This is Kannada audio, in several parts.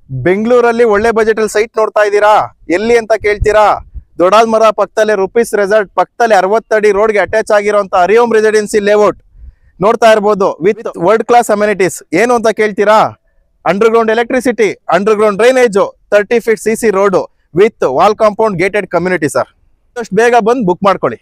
ಬೆಂಗಳೂರಲ್ಲಿ ಒಳ್ಳೆ ಬಜೆಟ್ ಅಲ್ಲಿ ಸೈಟ್ ನೋಡ್ತಾ ಇದ್ದೀರಾ ಎಲ್ಲಿ ಅಂತ ಕೇಳ್ತೀರಾ ದೊಡ್ಡಾಲ್ಮರ ಪಕ್ಕದಲ್ಲೇ ರುಪೀಸ್ ರೆಸಾರ್ಟ್ ಪಕ್ಕದಲ್ಲಿ ಅರವತ್ತಡಿ ರೋಡ್ಗೆ ಅಟ್ಯಾಚ್ ಆಗಿರುವಂತ ಹರಿಯೋಮ್ ರೆಸಿಡೆನ್ಸಿ ಲೇಔಟ್ ನೋಡ್ತಾ ಇರ್ಬೋದು ವಿತ್ ವರ್ಲ್ಡ್ ಕ್ಲಾಸ್ ಅಮ್ಯುನಿಟೀಸ್ ಏನು ಅಂತ ಕೇಳ್ತೀರಾ underground electricity underground drainage thirty feet C C road with wall compound gated community sir ಅಷ್ಟು ಬೇಗ ಬಂದು ಬುಕ್ ಮಾಡ್ಕೊಳ್ಳಿ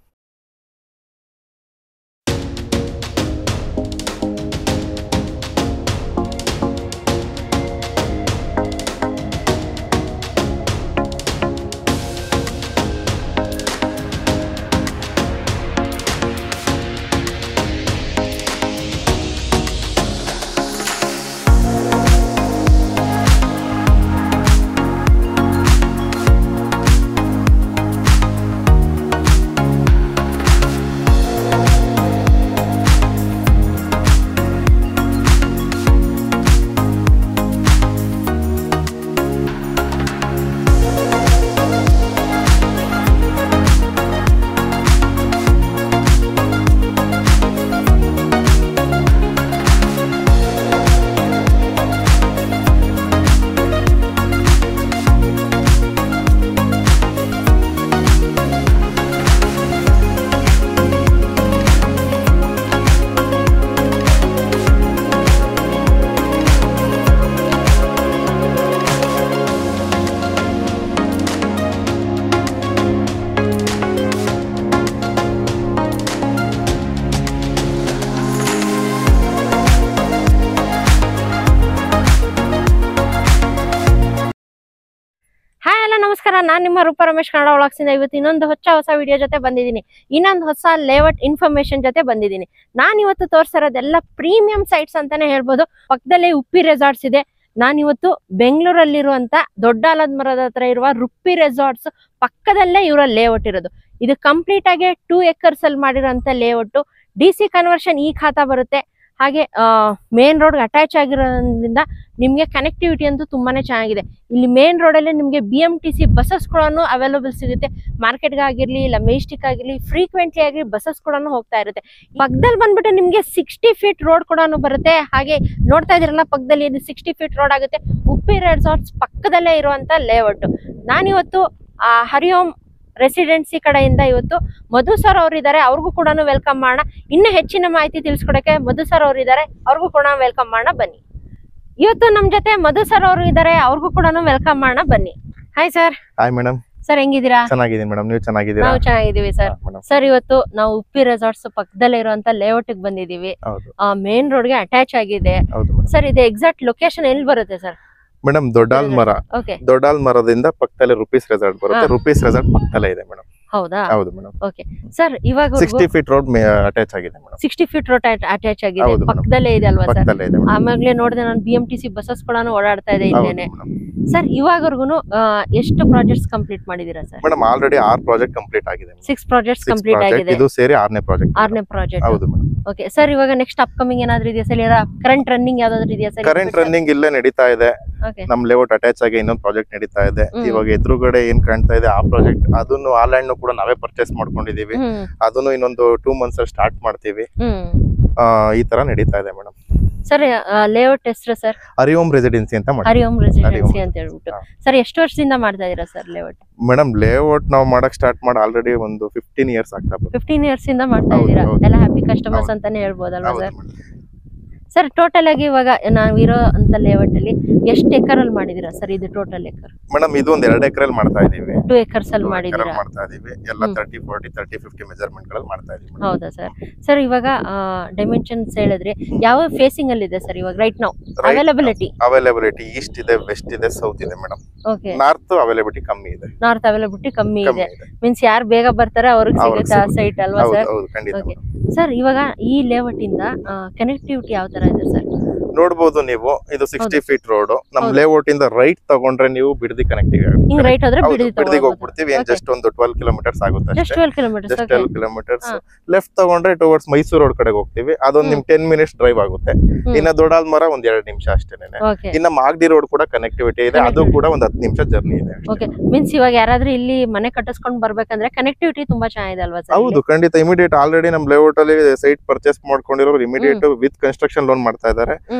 ಹಾಯ್ ಎಲ್ಲ ನಮಸ್ಕಾರ ನಾನ್ ನಿಮ್ಮ ರೂಪ ರಮೇಶ್ ಕನ್ನಡ ಒಳಗ್ಸಿಂದ ಇವತ್ತು ಇನ್ನೊಂದು ಹೊಸ ಹೊಸ ವಿಡಿಯೋ ಜೊತೆ ಬಂದಿದ್ದೀನಿ ಇನ್ನೊಂದು ಹೊಸ ಲೇಔಟ್ ಇನ್ಫಾರ್ಮೇಶನ್ ಜೊತೆ ಬಂದಿದ್ದೀನಿ ನಾನ್ ಇವತ್ತು ತೋರಿಸಿರೋದೆಲ್ಲ ಪ್ರೀಮಿಯಂ ಸೈಟ್ಸ್ ಅಂತಾನೆ ಹೇಳ್ಬೋದು ಪಕ್ಕದಲ್ಲೇ ಉಪ್ಪಿ ರೆಸಾರ್ಟ್ಸ್ ಇದೆ ನಾನ್ ಇವತ್ತು ಬೆಂಗಳೂರಲ್ಲಿರುವಂತ ದೊಡ್ಡ ಆಲದ ಮರದ ಹತ್ರ ಇರುವ ರುಪ್ಪಿ ರೆಸಾರ್ಟ್ಸ್ ಪಕ್ಕದಲ್ಲೇ ಇವರ ಲೇಔಟ್ ಇರೋದು ಇದು ಕಂಪ್ಲೀಟ್ ಆಗಿ ಟೂ ಎಕರ್ಸ್ ಅಲ್ಲಿ ಮಾಡಿರೋಂತ ಲೇಔಟ್ ಡಿ ಸಿ ಕನ್ವರ್ಷನ್ ಈ ಖಾತಾ ಬರುತ್ತೆ ಹಾಗೆ ಮೇನ್ ರೋಡ್ ಅಟ್ಯಾಚ್ ಆಗಿರೋದ್ರಿಂದ ನಿಮ್ಗೆ ಕನೆಕ್ಟಿವಿಟಿ ಅಂತೂ ತುಂಬಾನೇ ಚೆನ್ನಾಗಿದೆ ಇಲ್ಲಿ ಮೇನ್ ರೋಡಲ್ಲಿ ನಿಮಗೆ B M T C buses ಕೂಡ ಅವೈಲಬಲ್ ಸಿಗುತ್ತೆ ಮಾರ್ಕೆಟ್ಗೆ ಆಗಿರ್ಲಿ ಇಲ್ಲ ಮೆಜೆಸ್ಟಿಕ್ ಆಗಿರ್ಲಿ ಫ್ರೀಕ್ವೆಂಟ್ಲಿ ಆಗಿ ಬಸ್ಸಸ್ ಕೂಡ ಹೋಗ್ತಾ ಇರುತ್ತೆ ಪಕ್ಕದಲ್ಲಿ ಬಂದ್ಬಿಟ್ಟು ನಿಮ್ಗೆ ಸಿಕ್ಸ್ಟಿ ಫೀಟ್ ರೋಡ್ ಕೂಡ ಬರುತ್ತೆ ಹಾಗೆ ನೋಡ್ತಾ ಇದ್ರಲ್ಲ ಪಕ್ಕದಲ್ಲಿ ಇದು ಸಿಕ್ಸ್ಟಿ ಫೀಟ್ ರೋಡ್ ಆಗುತ್ತೆ ಉಪ್ಪಿ ರೆಸಾರ್ಟ್ಸ್ ಪಕ್ಕದಲ್ಲೇ ಇರುವಂತ ಲೇಔಟ್ ನಾನಿವತ್ತು ಆ ಹರಿಯೋಮ್ ರೆಸಿಡೆನ್ಸಿ ಕಡೆಯಿಂದ ಇವತ್ತು ಮಧು ಸರ್ ಅವ್ರು ಇದ್ದಾರೆ ಅವ್ರಿಗೂ ಕೂಡ ವೆಲ್ಕಮ್ ಮಾಡೋಣ ಇನ್ನು ಹೆಚ್ಚಿನ ಮಾಹಿತಿ ತಿಳಿಸ್ಕೊಡಕ್ಕೆ ಮಧು ಸರ್ ಅವ್ರು ಇದ್ದಾರೆ ಅವ್ರಿಗೂ ಕೂಡ ವೆಲ್ಕಮ್ ಮಾಡೋಣ ಬನ್ನಿ ಇವತ್ತು ನಮ್ ಜೊತೆ ಮಧು ಸರ್ ಅವರು ಇದ್ದಾರೆ ಅವ್ರಿಗೂ ಕೂಡ ವೆಲ್ಕಮ್ ಮಾಡೋಣ ಬನ್ನಿ hi sir hi madam sir ಹೆಂಗಿದ್ದೀರಾ ಚೆನ್ನಾಗಿದ್ದೀನಿ ಮೇಡಮ್ ನೀವು ಚೆನ್ನಾಗಿದ್ದೀರಾ ನಾವು ಚೆನ್ನಾಗಿದ್ದೀವಿ ಸರ್ ಮೇಡಮ್ ಸರ್ ಇವತ್ತು ನಾವು ಉಪ್ಪಿ ರೆಸಾರ್ಟ್ಸ್ ಪಕ್ಕದಲ್ಲೇ ಇರುವಂತ ಲೇಔಟ್ ಬಂದಿದೀವಿ ಹೌದು ಆ ಮೇನ್ ರೋಡ್ಗೆ ಅಟ್ಯಾಚ್ ಆಗಿದೆ ಹೌದು ಮೇಡಮ್ ಸರ್ ಇದು ಎಕ್ಸಾಕ್ಟ್ ಲೊಕೇಶನ್ ಎಲ್ಲಿ ಬರುತ್ತೆ ಸರ್ ಮೇಡಮ್ ದೊಡ್ಡಾಲ್ ಮರ ಓಕೆ ದೊಡ್ಡಾಲ್ ಮರದಿಂದ ಪಕ್ಕದಲ್ಲೇ ರುಪೀಸ್ ರೆಸಾರ್ಟ್ ಬರುತ್ತೆ ಹಾ. ರುಪೀಸ್ ರೆಸಾರ್ಟ್ ಪಕ್ಕದಲ್ಲೇ ಇದೆ ಮೇಡಮ್ ಹೌದಾ ಹೌದು ಮೇಡಮ್ ಓಕೆ ಸರ್ ಇವಾಗ ಸಿಕ್ಸ್ಟಿ ಫೀಟ್ ರೋಡ್ ಅಟ್ಯಾಚ್ ಆಗಿದೆ madam sixty feet road attach ಆಗಿದೆ ಹೌದು madam. ಪಕ್ಕದಲ್ಲೇ ಇದೆ ಅಲ್ವಾ ಸರ್ ಪಕ್ಕದಲ್ಲೇ ಇದೆ ಮೇಡಮ್ ಆಮೇಲೆ ನೋಡಿದೆ ನಾನು B M T C buses ಕೂಡ ಓಡಾಡ್ತಾ ಇದೆ ಹೌದು ಇಲ್ಲೇನೆ ಮೇಡಮ್ ಸರ್ ಇವಾಗವರೆಗೂ ಎಷ್ಟು ಪ್ರಾಜೆಕ್ಟ್ಸ್ ಕಂಪ್ಲೀಟ್ ಮಾಡಿದೀರಾ ಸರ್ ಮೇಡಮ್ ಆಲ್ರೆಡಿ ಆರ್ ಪ್ರಾಜೆಕ್ಟ್ ಕಂಪ್ಲೀಟ್ ಆಗಿದೆ six projects six complete project ಆಗಿದೆ ಇದು ಸೇರಿ ಆರನೇ ಪ್ರಾಜೆಕ್ಟ್ ಆರನೇ ಪ್ರಾಜೆಕ್ಟ್ ಹೌದು ಮೇಡಮ್ ಓಕೆ ಸರ್ ಇವಾಗ ನೆಕ್ಸ್ಟ್ ಅಪ್ಕಮಿಂಗ್ ಏನಾದ್ರು ಇದೆಯಾ ಸರ್ ಕರೆಂಟ್ ರನ್ನಿಂಗ್ ಯಾವ್ದಾದ್ರು ಇದೆಯಾ ಸರ್ ಕರೆಂಟ್ ರನ್ನಿಂಗ್ ಇಲ್ಲೇ ನಡೀತಾ ಇದೆ ಓಕೆ ನಮ್ ಲೇಔಟ್ ಅಟ್ಯಾಚ್ ಆಗಿ ಇನ್ನೊಂದು ಪ್ರಾಜೆಕ್ಟ್ ನಡೀತಾ ಇದೆ ಹ್ಮ್. ಇವಾಗ ಎದುರುಗಡೆ ಏನ್ ಕಾಣ್ತಾ ಇದೆ ಆ ಪ್ರಾಜೆಕ್ಟ್ ಅದನ್ನು ಆ ಲ್ಯಾಂಡ್ ಕೂಡ ನಾವೇ ಪರ್ಚೇಸ್ ಮಾಡ್ಕೊಂಡಿದೀವಿ ಹ್ಮ್ ಅದನ್ನು ಇನ್ನೊಂದು ಟೂ ಮಂತ್ಸ್ ಅಲ್ಲಿ ಸ್ಟಾರ್ಟ್ ಮಾಡ್ತೀವಿ ಹ್ಮ್ ಆ, ಈ ತರ ನಡೀತಾ ಇದೆ ಮೇಡಮ್ ಸರ್ ಲೇಔಟ್ ಹೆಸರು ಸರ್ ಹರಿಓಂ ರೆಸಿಡೆನ್ಸಿ ಅಂತ ಮಾಡಿ ಹರಿಓಂ ರೆಸಿಡೆನ್ಸಿ ಹರಿಓಂ. ಅಂತ ಹೇಳ್ಬಿಟ್ಟು ಹಾ. ಸರ್ ಎಷ್ಟು ವರ್ಷದಿಂದ ಮಾಡ್ತಾ ಇದೀರಾ ಸರ್ ಲೇಔಟ್ ಮೇಡಮ್ ಲೇಔಟ್ ನಾವು ಮಾಡಕ್ ಸ್ಟಾರ್ಟ್ ಮಾಡಿ ಆಲ್ರೆಡಿ ಒಂದು ಫಿಫ್ಟೀನ್ ಇಯರ್ಸ್ ಆಗ್ತಾ ಬಂತು ಫಿಫ್ಟೀನ್ ಇಯರ್ಸ್ ಇಂದ ಮಾಡ್ತಾ ಹೌದು, ಇದೀರಾ ಹೌದು. ಎಲ್ಲ ಹ್ಯಾಪಿ ಕಸ್ಟಮರ್ಸ್ ಹೌದು. ಅಂತಾನೆ ಹೇಳ್ಬೋದಲ್ವಾ ಹೌದು ಸರ್ madam. ಸರ್ ಟೋಟಲ್ ಆಗಿ ಇವಾಗ ನಾವು ಇರೋ ಅಂತ ಲೇಔಟ್ ಅಲ್ಲಿ ಎಷ್ಟು ಎಕರ್ ಅಲ್ಲಿ ಮಾಡಿದೀರಾ ಸರ್ ಇದು ಟೋಟಲ್ ಎಕರ್ ಮೇಡಮ್ ಇದು ಒಂದ್ ಎರಡು ಎಕರೆ ಮಾಡ್ತಾ ಇದೀವಿ ಟೂ ಎಕರ್ಸ್ ಅಲ್ಲಿ Two acre ಮಾಡಿದೀರಾ ಅಲ್ಲಿ ಮಾಡ್ತಾ ಇದೀವಿ ಎಲ್ಲ ಹ್ಮ್. Thirty forty thirty fifty measurement ಗಳಲ್ಲಿ ಮಾಡ್ತಾ ಇದೀವಿ madam. ಹೌದಾ ಸರ್ ಸರ್ ಇವಾಗ ಡೈಮೆನ್ಷನ್ಸ್ ಹೇಳಿದ್ರೆ ಯಾವ ಫೇಸಿಂಗ್ ಅಲ್ಲಿ ಇದೆ ಸರ್ ಇವಾಗ ರೈಟ್ ನಾವು Right ಅವೈಲಬಿಲಿಟಿ ಅವೈಲಬಿಲಿಟಿ ಈಸ್ಟ್ ಇದೆ ವೆಸ್ಟ್ ಇದೆ ಸೌತ್ ಇದೆ ಮೇಡಮ್ ಓಕೆ ನಾರ್ತ್ ಅವೈಲಬಿಲಿಟಿ ಕಮ್ಮಿ ಇದೆ ನಾರ್ತ್ ಅವೈಲಬಿಲಿಟಿ ಕಮ್ಮಿ ಕಮ್ಮಿ ಇದೆ ಇದೆ ಮೀನ್ಸ್ ಯಾರು ಬೇಗ ಬರ್ತಾರೆ ಅವ್ರಿಗೆ ಅವ್ರಿಗೆ ಸಿಗುತ್ತೆ ಆ ಸಿಗುತ್ತೆ. ಸೈಟ್ ಅಲ್ವಾ ಹೌದು ಸರ್ ಹೌದು ಖಂಡಿತ Okay. madam. ಸರ್ ಇವಾಗ ಈ ಲೇಔಟ್ ಇಂದ ಕನೆಕ್ಟಿವಿಟಿ ಯಾವ ತರ ಇದೆ ಸರ್ ನೋಡ್ಬೋದು ನೀವು ಇದು ಸಿಕ್ಸ್ಟಿ ಫೀಟ್ ರೋಡ್ ನಮ್ ಹೌದು. ಲೇಔಟ್ ಇಂದ ರೈಟ್ ತಗೊಂಡ್ರೆ ನೀವು ಬಿಡದಿ ಕನೆಕ್ಟಿವ್ ಹಿಂಗ್ ರೈಟ್ ಹೋದ್ರೆ ಬಿಡಿ ಬಿಡದಿಗೆ ಹೋಗ್ಬಿಡ್ತೀವಿ ಏನ್ Okay. ಜಸ್ಟ್ ಒಂದು ಟ್ವೆಲ್ ಕಿಲೋಮೀಟರ್ಸ್ ಆಗುತ್ತೆ ಜಸ್ಟ್ ಅಷ್ಟೇ twelve kilometres just okay twelve kilometres ಹಾ. ಲೆಫ್ಟ್ ತಗೊಂಡ್ರೆ ಟುವರ್ಡ್ಸ್ ಮೈಸೂರು ರೋಡ್ ಕಡೆಗೆ ಹೋಗ್ತೀವಿ ಅದೊಂದ್ ನಿಮ್ ಟೆನ್ ಮಿನಿಟ್ಸ್ ಡ್ರೈವ್ ಆಗುತ್ತೆ ಇನ್ನ ದೊಡ್ಡಾಲ್ ಮರ ಒಂದ್ ಎರಡ್ ನಿಮಿಷ ಅಷ್ಟೇನೆ ಓಕೆ ಇನ್ನ ಮಾಗಡಿ ರೋಡ್ ಕೂಡ ಕನೆಕ್ಟಿವಿಟಿ ಇದೆ ಅದು Connectivity. ಕೂಡ ಒಂದ್ ಹತ್ತು ನಿಮಿಷ ಜರ್ನಿ ಇದೆ ಅಷ್ಟೇ. ಓಕೆ ಮೀನ್ಸ್ ಇವಾಗ ಯಾರಾದ್ರೂ ಇಲ್ಲಿ ಮನೆ ಕಟ್ಟಿಸ್ಕೊಂಡ್ ಬರ್ಬೇಕಂದ್ರೆ ಕನೆಕ್ಟಿವಿಟಿ ತುಂಬಾ ಚೆನ್ನಾಗಿದೆ ಅಲ್ವಾ ಸರ್ ಹೌದು ಖಂಡಿತ ಇಮಿಡಿಯೇಟ್ ಆಲ್ರೆಡಿ ನಮ್ ಲೇಔಟ್ ಅಲ್ಲಿ ಸೈಟ್ ಪರ್ಚೇಸ್ ಮಾಡ್ಕೊಂಡಿರೋರು ಇಮಿಡಿಯೇಟ್ ವಿತ್ ಕನ್ಸ್ಟ್ರಕ್ಷನ್ ಲೋನ್ ಮಾಡ್ತಾ ಇದ್ದಾರೆ